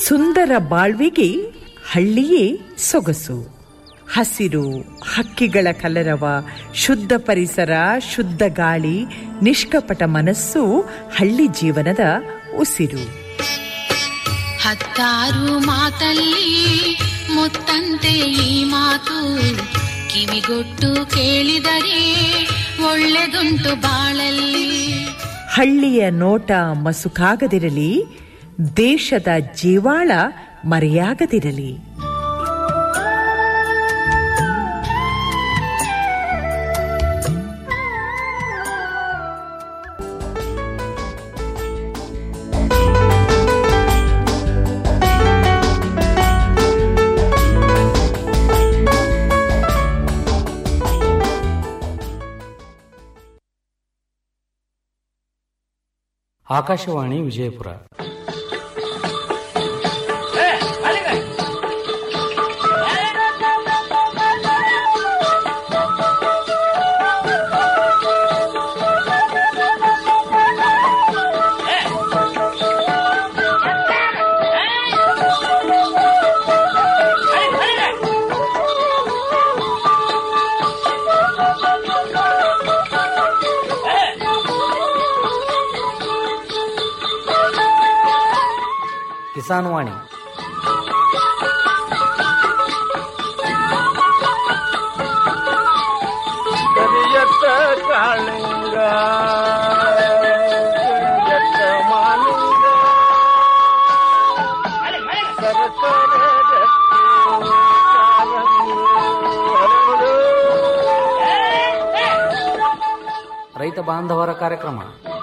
ಸುಂದರ ಬಾಳ್ವಿಗೆ ಹಳ್ಳಿಯೇ ಸೊಗಸು ಹಸಿರು ಹಕ್ಕಿಗಳ ಕಲರವ ಶುದ್ಧ ಪರಿಸರ ಶುದ್ಧ ಗಾಳಿ ನಿಷ್ಕಪಟ ಮನಸ್ಸು ಹಳ್ಳಿ ಜೀವನದ ಉಸಿರು ಹತ್ತಾರು ಮಾತಲ್ಲಿ ಮುತ್ತಂತೆ ಈ ಮಾತು ಕಿವಿಗೊಟ್ಟು ಕೇಳಿದರೆ ಒಳ್ಳೆದುಂಟು ಬಾಳಲ್ಲಿ ಹಳ್ಳಿಯ ನೋಟ ಮಸುಕಾಗದಿರಲಿ ದೇಶದ ಜೀವಾಳ ಮರೆಯಾಗದಿರಲಿ ಆಕಾಶವಾಣಿ ವಿಜಯಪುರ ಕಿಸಾನ್ ವಾಣಿ ಕರಿಯತ್ತ ಕಾಳಿಂಗ ಕರಿಯತ್ತ ಮಾಲಿಂಗ ಸರಸರ ಗಟ್ಟಿ ಕಾಲಂಗಿ ಹರಳು. ರೈತ ಬಾಂಧವರ ಕಾರ್ಯಕ್ರಮ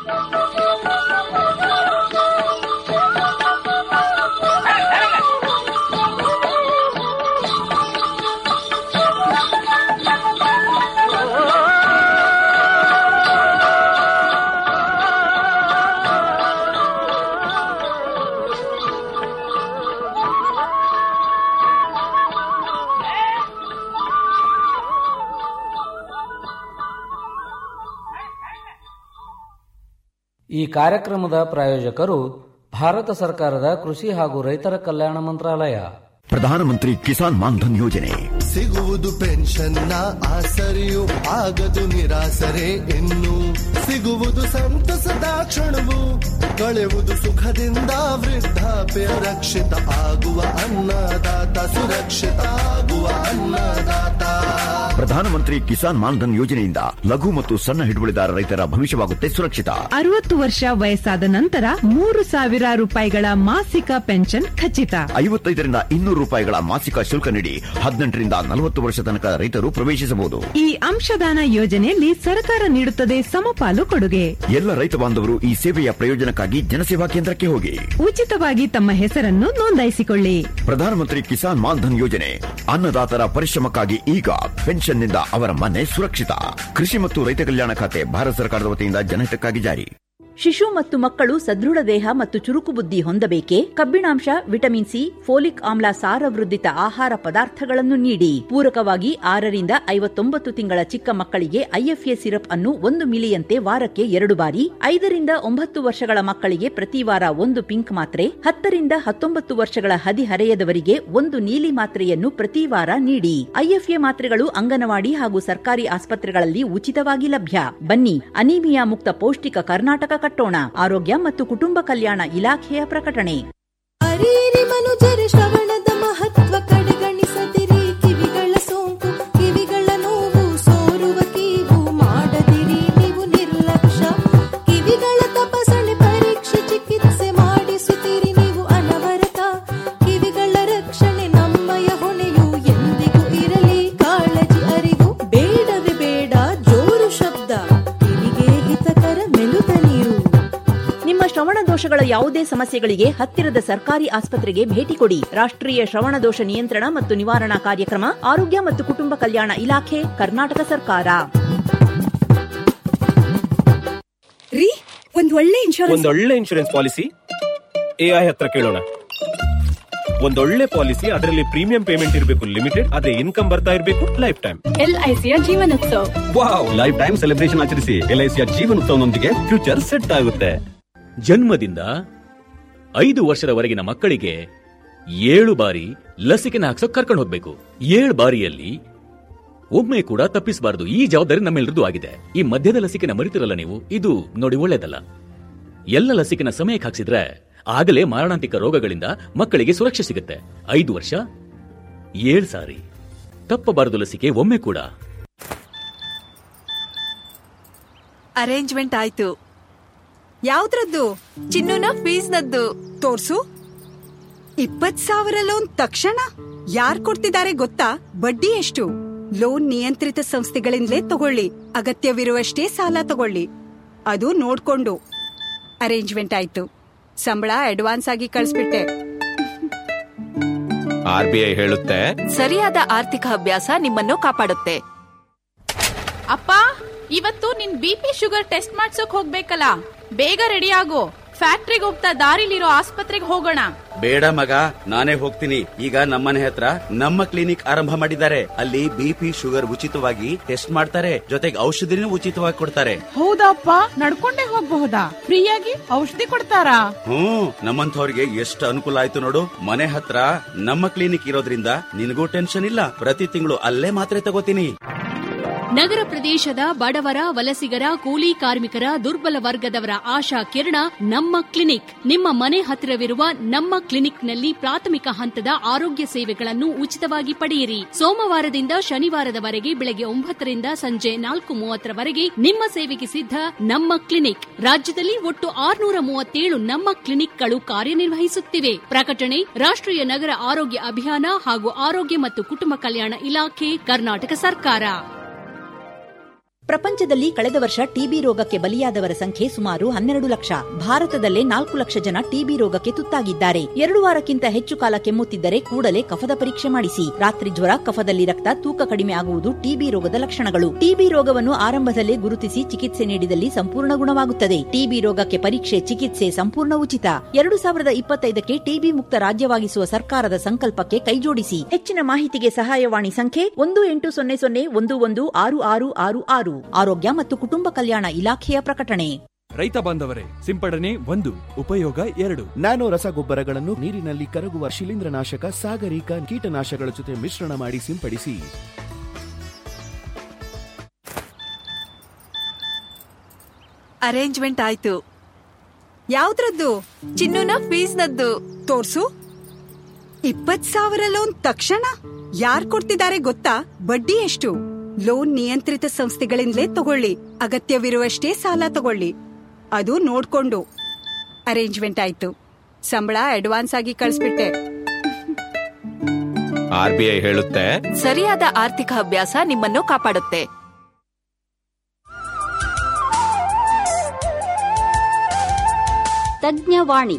ಈ ಕಾರ್ಯಕ್ರಮದ ಪ್ರಾಯೋಜಕರು ಭಾರತ ಸರ್ಕಾರದ ಕೃಷಿ ಹಾಗೂ ರೈತರ ಕಲ್ಯಾಣ ಮಂತ್ರಾಲಯ ಪ್ರಧಾನಮಂತ್ರಿ ಕಿಸಾನ್ ಮಾನ್ಧನ್ ಯೋಜನೆ ಸಿಗುವುದು ಪೆನ್ಷನ್ನ ಆಸರೆಯು ಆಗದು ನಿರಾಸರೆ ಇನ್ನು ಸಿಗುವುದು ಸಂತಸದ ಕ್ಷಣವು ಕಳೆವುದು ಸುಖದಿಂದ ವೃದ್ಧಾಪ್ಯ ರಕ್ಷಿತ ಆಗುವ ಅನ್ನದಾತ ಸುರಕ್ಷಿತ ಆಗುವ ಅನ್ನದಾತ ಪ್ರಧಾನಮಂತ್ರಿ ಕಿಸಾನ್ ಮಾನ್ಧನ್ ಯೋಜನೆಯಿಂದ ಲಘು ಮತ್ತು ಸಣ್ಣ ಹಿಡುವಳಿದಾರ ರೈತರ ಭವಿಷ್ಯವಾಗುತ್ತೆ ಸುರಕ್ಷಿತ ಅರವತ್ತು ವರ್ಷ ವಯಸ್ಸಾದ ನಂತರ ಮೂರು ಸಾವಿರ ರೂಪಾಯಿಗಳ ಮಾಸಿಕ ಪೆನ್ಷನ್ ಖಚಿತ ಐವತ್ತೈದರಿಂದ ಇನ್ನೂರು ರೂಪಾಯಿಗಳ ಮಾಸಿಕ ಶುಲ್ಕ ನೀಡಿ ಹದಿನೆಂಟರಿಂದ ನಲವತ್ತು ವರ್ಷ ತನಕ ರೈತರು ಪ್ರವೇಶಿಸಬಹುದು ಈ ಅಂಶದಾನ ಯೋಜನೆಯಲ್ಲಿ ಸರ್ಕಾರ ನೀಡುತ್ತದೆ ಸಮಪಾಲು ಕೊಡುಗೆ ಎಲ್ಲ ರೈತ ಬಾಂಧವರು ಈ ಸೇವೆಯ ಪ್ರಯೋಜನಕ್ಕಾಗಿ ಜನಸೇವಾ ಕೇಂದ್ರಕ್ಕೆ ಹೋಗಿ ಉಚಿತವಾಗಿ ತಮ್ಮ ಹೆಸರನ್ನು ನೋಂದಾಯಿಸಿಕೊಳ್ಳಿ ಪ್ರಧಾನಮಂತ್ರಿ ಕಿಸಾನ್ ಮಾನ್ಧನ್ ಯೋಜನೆ ಅನ್ನದಾತರ ಪರಿಶ್ರಮಕ್ಕಾಗಿ ಈಗ ಪೆನ್ಷನ್ನಿಂದ ಅವರ ಮನೆ ಸುರಕ್ಷಿತ ಕೃಷಿ ಮತ್ತು ರೈತ ಕಲ್ಯಾಣ ಖಾತೆ ಭಾರತ ಸರ್ಕಾರದ ವತಿಯಿಂದ ಜನಹಿತಕ್ಕಾಗಿ ಜಾರಿ ಶಿಶು ಮತ್ತು ಮಕ್ಕಳು ಸದೃಢ ದೇಹ ಮತ್ತು ಚುರುಕು ಬುದ್ಧಿ ಹೊಂದಬೇಕೆ ಕಬ್ಬಿಣಾಂಶ ವಿಟಮಿನ್ ಸಿ ಫೋಲಿಕ್ ಆಮ್ಲ ಸಾರವೃದ್ಧಿತ ಆಹಾರ ಪದಾರ್ಥಗಳನ್ನು ನೀಡಿ ಪೂರಕವಾಗಿ ಆರರಿಂದ ಐವತ್ತೊಂಬತ್ತು ತಿಂಗಳ ಚಿಕ್ಕ ಮಕ್ಕಳಿಗೆ ಐಎಫ್ಎ ಸಿರಪ್ ಅನ್ನು ಒಂದು ಮಿಲಿಯಂತೆ ವಾರಕ್ಕೆ ಎರಡು ಬಾರಿ ಐದರಿಂದ ಒಂಬತ್ತು ವರ್ಷಗಳ ಮಕ್ಕಳಿಗೆ ಪ್ರತಿ ವಾರ ಒಂದು ಪಿಂಕ್ ಮಾತ್ರೆ ಹತ್ತರಿಂದ ಹತ್ತೊಂಬತ್ತು ವರ್ಷಗಳ ಹದಿಹರೆಯದವರಿಗೆ ಒಂದು ನೀಲಿ ಮಾತ್ರೆಯನ್ನು ಪ್ರತಿ ವಾರ ನೀಡಿ ಐಎಫ್ಎ ಮಾತ್ರೆಗಳು ಅಂಗನವಾಡಿ ಹಾಗೂ ಸರ್ಕಾರಿ ಆಸ್ಪತ್ರೆಗಳಲ್ಲಿ ಉಚಿತವಾಗಿ ಲಭ್ಯ ಬನ್ನಿ ಅನೀಮಿಯಾ ಮುಕ್ತ ಪೌಷ್ಟಿಕ ಕರ್ನಾಟಕ ಕಟ್ಟೋಣ ಆರೋಗ್ಯ ಮತ್ತು ಕುಟುಂಬ ಕಲ್ಯಾಣ ಇಲಾಖೆಯ ಪ್ರಕಟಣೆ ಅರಿಯಿರಿ ಮನುಜರ ಶ್ರವಣದ ಮಹತ್ವ ಕಡೆಗಣಿಸದಿರಿ ಕಿವಿಗಳ ಸೋಂಕು ಕಿವಿಗಳ ನೋವು ಸೋರುವ ಕೀವು ಮಾಡದಿರಿ ನೀವು ನಿರ್ಲಕ್ಷ್ಯ ಕಿವಿಗಳ ತಪಾಸಣೆ ಪರೀಕ್ಷೆ ಚಿಕಿತ್ಸೆ ಮಾಡಿಸುತ್ತೀರಿ ನೀವು ಅನವರತ ಕಿವಿಗಳ ರಕ್ಷಣೆ ನಮ್ಮಯ ಹೊಣೆಯು ಎಂದಿಗೂ ಇರಲಿ ಕಾಳಜಿ ಅರಿವು ಬೇಡವೇ ಬೇಡ ಜೋರು ಶಬ್ದ ಕಿವಿಗೆ ಹಿತಕರ ಮೆಲುತ ನೀರು ನಿಮ್ಮ ಶ್ರವಣ ದೋಷಗಳ ಯಾವುದೇ ಸಮಸ್ಯೆಗಳಿಗೆ ಹತ್ತಿರದ ಸರ್ಕಾರಿ ಆಸ್ಪತ್ರೆಗೆ ಭೇಟಿ ಕೊಡಿ ರಾಷ್ಟ್ರೀಯ ಶ್ರವಣ ದೋಷ ನಿಯಂತ್ರಣ ಮತ್ತು ನಿವಾರಣಾ ಕಾರ್ಯಕ್ರಮ ಆರೋಗ್ಯ ಮತ್ತು ಕುಟುಂಬ ಕಲ್ಯಾಣ ಇಲಾಖೆ ಕರ್ನಾಟಕ ಸರ್ಕಾರ ರೀ ಒಂದ್ ಒಳ್ಳೆ ಇನ್ಶೂರೆನ್ಸ್ ಒಂದೊಳ್ಳೆ ಇನ್ಶೂರೆನ್ಸ್ ಪಾಲಿಸಿ ಎಐ ಹತ್ರ ಕೇಳೋಣ ಒಂದೊಳ್ಳೆ ಪಾಲಿಸಿ ಅದರಲ್ಲಿ ಪ್ರೀಮಿಯಂ ಪೇಮೆಂಟ್ ಇರಬೇಕು ಲಿಮಿಟೆಡ್ ಅದೇ ಇನ್ಕಮ್ ಬರ್ತಾ ಇರಬೇಕು ಲೈಫ್ ಟೈಮ್ ಎಲ್ಐಸಿಯ ಜೀವನೋತ್ಸವ ವಾವ್ ಲೈಫ್ ಟೈಮ್ ಸೆಲೆಬ್ರೇಷನ್ ಆಚರಿಸಿ ಎಲ್ಐಸಿಯ ಜೀವನೋತ್ಸವನೊಂದಿಗೆ ಫ್ಯೂಚರ್ ಸೆಟ್ ಆಗುತ್ತೆ ಜನ್ಮದಿಂದ ಐದು ವರ್ಷದವರೆಗಿನ ಮಕ್ಕಳಿಗೆ ಏಳು ಬಾರಿ ಲಸಿಕೆನ ಹಾಕ್ಸೋಕ್ ಕರ್ಕೊಂಡು ಹೋಗ್ಬೇಕು ಏಳು ಬಾರಿಯಲ್ಲಿ ಒಮ್ಮೆ ಕೂಡ ತಪ್ಪಿಸಬಾರದು ಈ ಜವಾಬ್ದಾರಿ ನಮ್ಮೆಲ್ಲರದು ಆಗಿದೆ ಈ ಮಧ್ಯದ ಲಸಿಕೆನ ಮರಿತಿರಲ್ಲ ನೀವು ಇದು ನೋಡಿ ಒಳ್ಳೇದಲ್ಲ ಎಲ್ಲ ಲಸಿಕೆನ ಸಮಯಕ್ಕೆ ಹಾಕ್ಸಿದ್ರೆ ಆಗಲೇ ಮಾರಣಾಂತಿಕ ರೋಗಗಳಿಂದ ಮಕ್ಕಳಿಗೆ ಸುರಕ್ಷೆ ಸಿಗುತ್ತೆ ಐದು ವರ್ಷ ಏಳು ಸಾರಿ ತಪ್ಪಬಾರದು ಲಸಿಕೆ ಒಮ್ಮೆ ಕೂಡ ಅರೇಂಜ್ಮೆಂಟ್ ಆಯ್ತು ಯಾವ್ದ್ರದ್ದು ಚಿನ್ನುನ ಫೀಸ್ನದ್ದು ತೋರ್ಸು ಇಪ್ಪತ್ ಸಾವಿರ ಲೋನ್ ತಕ್ಷಣ ಯಾರ್ ಕೊಡ್ತಿದ್ದಾರೆ ಗೊತ್ತಾ ಬಡ್ಡಿ ಎಷ್ಟು ಲೋನ್ ನಿಯಂತ್ರಿತ ಸಂಸ್ಥೆಗಳಿಂದಲೇ ತಗೊಳ್ಳಿ ಅಗತ್ಯವಿರುವಷ್ಟೇ ಸಾಲ ತಗೊಳ್ಳಿ ಅದು ನೋಡ್ಕೊಂಡು ಅರೇಂಜ್ಮೆಂಟ್ ಆಯ್ತು ಸಂಬಳ ಅಡ್ವಾನ್ಸ್ ಆಗಿ ಕಳಿಸ್ಬಿಟ್ಟೆ ಆರ್ ಬಿ ಐ ಹೇಳುತ್ತೆ ಸರಿಯಾದ ಆರ್ಥಿಕ ಅಭ್ಯಾಸ ನಿಮ್ಮನ್ನು ಕಾಪಾಡುತ್ತೆ ಅಪ್ಪ ಇವತ್ತು ನಿನ್ ಬಿ ಪಿ ಶುಗರ್ ಟೆಸ್ಟ್ ಮಾಡ್ಸೋಕ್ ಹೋಗ್ಬೇಕಲ್ಲ ಬೇಗ ರೆಡಿ ಆಗು ಫ್ಯಾಕ್ಟ್ರಿಗೆ ಹೋಗ್ತಾ ದಾರಿಲಿರೋ ಆಸ್ಪತ್ರೆಗೆ ಹೋಗೋಣ ಬೇಡ ಮಗ ನಾನೇ ಹೋಗ್ತೀನಿ ಈಗ ನಮ್ಮನೆ ಹತ್ರ ನಮ್ಮ ಕ್ಲಿನಿಕ್ ಆರಂಭ ಮಾಡಿದ್ದಾರೆ ಅಲ್ಲಿ ಬಿಪಿ ಶುಗರ್ ಉಚಿತವಾಗಿ ಟೆಸ್ಟ್ ಮಾಡ್ತಾರೆ ಜೊತೆಗೆ ಔಷಧಿನೂ ಉಚಿತವಾಗಿ ಕೊಡ್ತಾರೆ ಹೌದಪ್ಪ ನಡ್ಕೊಂಡೇ ಹೋಗ್ಬಹುದಾ ಫ್ರೀಯಾಗಿ ಔಷಧಿ ಕೊಡ್ತಾರಾ ಹ್ಮ್ ನಮ್ಮಂಥವ್ರಿಗೆ ಎಷ್ಟು ಅನುಕೂಲ ಆಯ್ತು ನೋಡು ಮನೆ ಹತ್ರ ನಮ್ಮ ಕ್ಲಿನಿಕ್ ಇರೋದ್ರಿಂದ ನಿನಗೂ ಟೆನ್ಷನ್ ಇಲ್ಲ ಪ್ರತಿ ತಿಂಗಳು ಅಲ್ಲೇ ಮಾತ್ರೆ ತಗೋತೀನಿ ನಗರ ಪ್ರದೇಶದ ಬಡವರ ವಲಸಿಗರ ಕೂಲಿ ಕಾರ್ಮಿಕರ ದುರ್ಬಲ ವರ್ಗದವರ ಆಶಾ ಕಿರಣ ನಮ್ಮ ಕ್ಲಿನಿಕ್ ನಿಮ್ಮ ಮನೆ ಹತ್ತಿರವಿರುವ ನಮ್ಮ ಕ್ಲಿನಿಕ್ನಲ್ಲಿ ಪ್ರಾಥಮಿಕ ಹಂತದ ಆರೋಗ್ಯ ಸೇವೆಗಳನ್ನು ಉಚಿತವಾಗಿ ಪಡೆಯಿರಿ ಸೋಮವಾರದಿಂದ ಶನಿವಾರದವರೆಗೆ ಬೆಳಗ್ಗೆ ಒಂಬತ್ತರಿಂದ ಸಂಜೆ ನಾಲ್ಕು ಮೂವತ್ತರವರೆಗೆ ನಿಮ್ಮ ಸೇವೆಗೆ ಸಿದ್ಧ ನಮ್ಮ ಕ್ಲಿನಿಕ್ ರಾಜ್ಯದಲ್ಲಿ ಒಟ್ಟು ಆರುನೂರ ಮೂವತ್ತೇಳು ನಮ್ಮ ಕ್ಲಿನಿಕ್ಗಳು ಕಾರ್ಯನಿರ್ವಹಿಸುತ್ತಿವೆ ಪ್ರಕಟಣೆ ರಾಷ್ಟ್ರೀಯ ನಗರ ಆರೋಗ್ಯ ಅಭಿಯಾನ ಹಾಗೂ ಆರೋಗ್ಯ ಮತ್ತು ಕುಟುಂಬ ಕಲ್ಯಾಣ ಇಲಾಖೆ ಕರ್ನಾಟಕ ಸರ್ಕಾರ ಪ್ರಪಂಚದಲ್ಲಿ ಕಳೆದ ವರ್ಷ ಟಿಬಿ ರೋಗಕ್ಕೆ ಬಲಿಯಾದವರ ಸಂಖ್ಯೆ ಸುಮಾರು ಹನ್ನೆರಡು ಲಕ್ಷ ಭಾರತದಲ್ಲೇ ನಾಲ್ಕು ಲಕ್ಷ ಜನ ಟಿಬಿ ರೋಗಕ್ಕೆ ತುತ್ತಾಗಿದ್ದಾರೆ ಎರಡು ವಾರಕ್ಕಿಂತ ಹೆಚ್ಚು ಕಾಲ ಕೆಮ್ಮುತ್ತಿದ್ದರೆ ಕೂಡಲೇ ಕಫದ ಪರೀಕ್ಷೆ ಮಾಡಿಸಿ ರಾತ್ರಿ ಜ್ವರ ಕಫದಲ್ಲಿ ರಕ್ತ ತೂಕ ಕಡಿಮೆ ಆಗುವುದು ಟಿಬಿ ರೋಗದ ಲಕ್ಷಣಗಳು ಟಿಬಿ ರೋಗವನ್ನು ಆರಂಭದಲ್ಲೇ ಗುರುತಿಸಿ ಚಿಕಿತ್ಸೆ ನೀಡಿದಲ್ಲಿ ಸಂಪೂರ್ಣ ಗುಣವಾಗುತ್ತದೆ ಟಿಬಿ ರೋಗಕ್ಕೆ ಪರೀಕ್ಷೆ ಚಿಕಿತ್ಸೆ ಸಂಪೂರ್ಣ ಉಚಿತ ಎರಡು ಸಾವಿರದ ಇಪ್ಪತ್ತೈದಕ್ಕೆ ಟಿಬಿ ಮುಕ್ತ ರಾಜ್ಯವಾಗಿಸುವ ಸರ್ಕಾರದ ಸಂಕಲ್ಪಕ್ಕೆ ಕೈಜೋಡಿಸಿ ಹೆಚ್ಚಿನ ಮಾಹಿತಿಗೆ ಸಹಾಯವಾಣಿ ಸಂಖ್ಯೆ ಒಂದು ಎಂಟು ಸೊನ್ನೆ ಸೊನ್ನೆ ಒಂದು ಒಂದು ಆರು ಆರು ಆರು ಆರು ಆರೋಗ್ಯ ಮತ್ತು ಕುಟುಂಬ ಕಲ್ಯಾಣ ಇಲಾಖೆಯ ಪ್ರಕಟಣೆ ರೈತ ಬಾಂಧವರೇ ಸಿಂಪಡಣೆ ಒಂದು ಉಪಯೋಗ ಎರಡು ನ್ಯಾನೋ ರಸಗೊಬ್ಬರಗಳನ್ನು ನೀರಿನಲ್ಲಿ ಕರಗುವ ಶಿಲೀಂಧ್ರನಾಶಕ ಸಾಗರಿಕ ಕೀಟನಾಶಕಗಳ ಜೊತೆ ಮಿಶ್ರಣ ಮಾಡಿ ಸಿಂಪಡಿಸಿ ಅರೇಂಜ್ಮೆಂಟ್ ಆಯ್ತು ಯಾವ್ದ್ರದ್ದು ಚಿನ್ನುನ ಫೀಸ್ನದ್ದು ತೋರ್ಸು ಇಪ್ಪತ್ ಸಾವಿರ ಲೋನ್ ತಕ್ಷಣ ಯಾರ್ ಕೊಡ್ತಿದ್ದಾರೆ ಗೊತ್ತಾ ಬಡ್ಡಿ ಎಷ್ಟು ಲೋನ್ ನಿಯಂತ್ರಿತ ಸಂಸ್ಥೆಗಳಿಂದಲೇ ತಗೊಳ್ಳಿ ಅಗತ್ಯವಿರುವಷ್ಟೇ ಸಾಲ ತಗೊಳ್ಳಿ ಅದು ನೋಡ್ಕೊಂಡು ಅರೇಂಜ್ಮೆಂಟ್ ಆಯ್ತು ಸಂಬಳ ಅಡ್ವಾನ್ಸ್ ಆಗಿ ಕಳಿಸ್ಬಿಟ್ಟೆ ಆರ್ ಬಿ ಐ ಹೇಳುತ್ತೆ ಸರಿಯಾದ ಆರ್ಥಿಕ ಅಭ್ಯಾಸ ನಿಮ್ಮನ್ನು ಕಾಪಾಡುತ್ತೆ ತಜ್ಞವಾಣಿ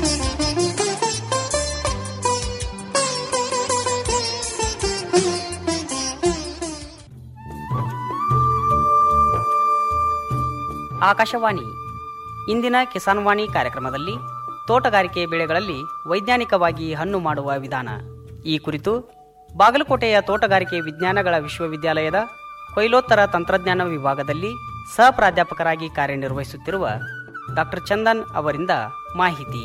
ಆಕಾಶವಾಣಿ ಇಂದಿನ ಕಿಸಾನ್ ವಾಣಿ ಕಾರ್ಯಕ್ರಮದಲ್ಲಿ ತೋಟಗಾರಿಕೆ ಬೆಳೆಗಳಲ್ಲಿ ವೈಜ್ಞಾನಿಕವಾಗಿ ಹಣ್ಣು ಮಾಡುವ ವಿಧಾನ ಈ ಕುರಿತು ಬಾಗಲಕೋಟೆಯ ತೋಟಗಾರಿಕೆ ವಿಜ್ಞಾನಗಳ ವಿಶ್ವವಿದ್ಯಾಲಯದ ಕೊಯ್ಲೋತ್ತರ ತಂತ್ರಜ್ಞಾನ ವಿಭಾಗದಲ್ಲಿ ಸಹ ಪ್ರಾಧ್ಯಾಪಕರಾಗಿ ಕಾರ್ಯನಿರ್ವಹಿಸುತ್ತಿರುವ ಡಾಕ್ಟರ್ ಚಂದನ್ ಅವರಿಂದ ಮಾಹಿತಿ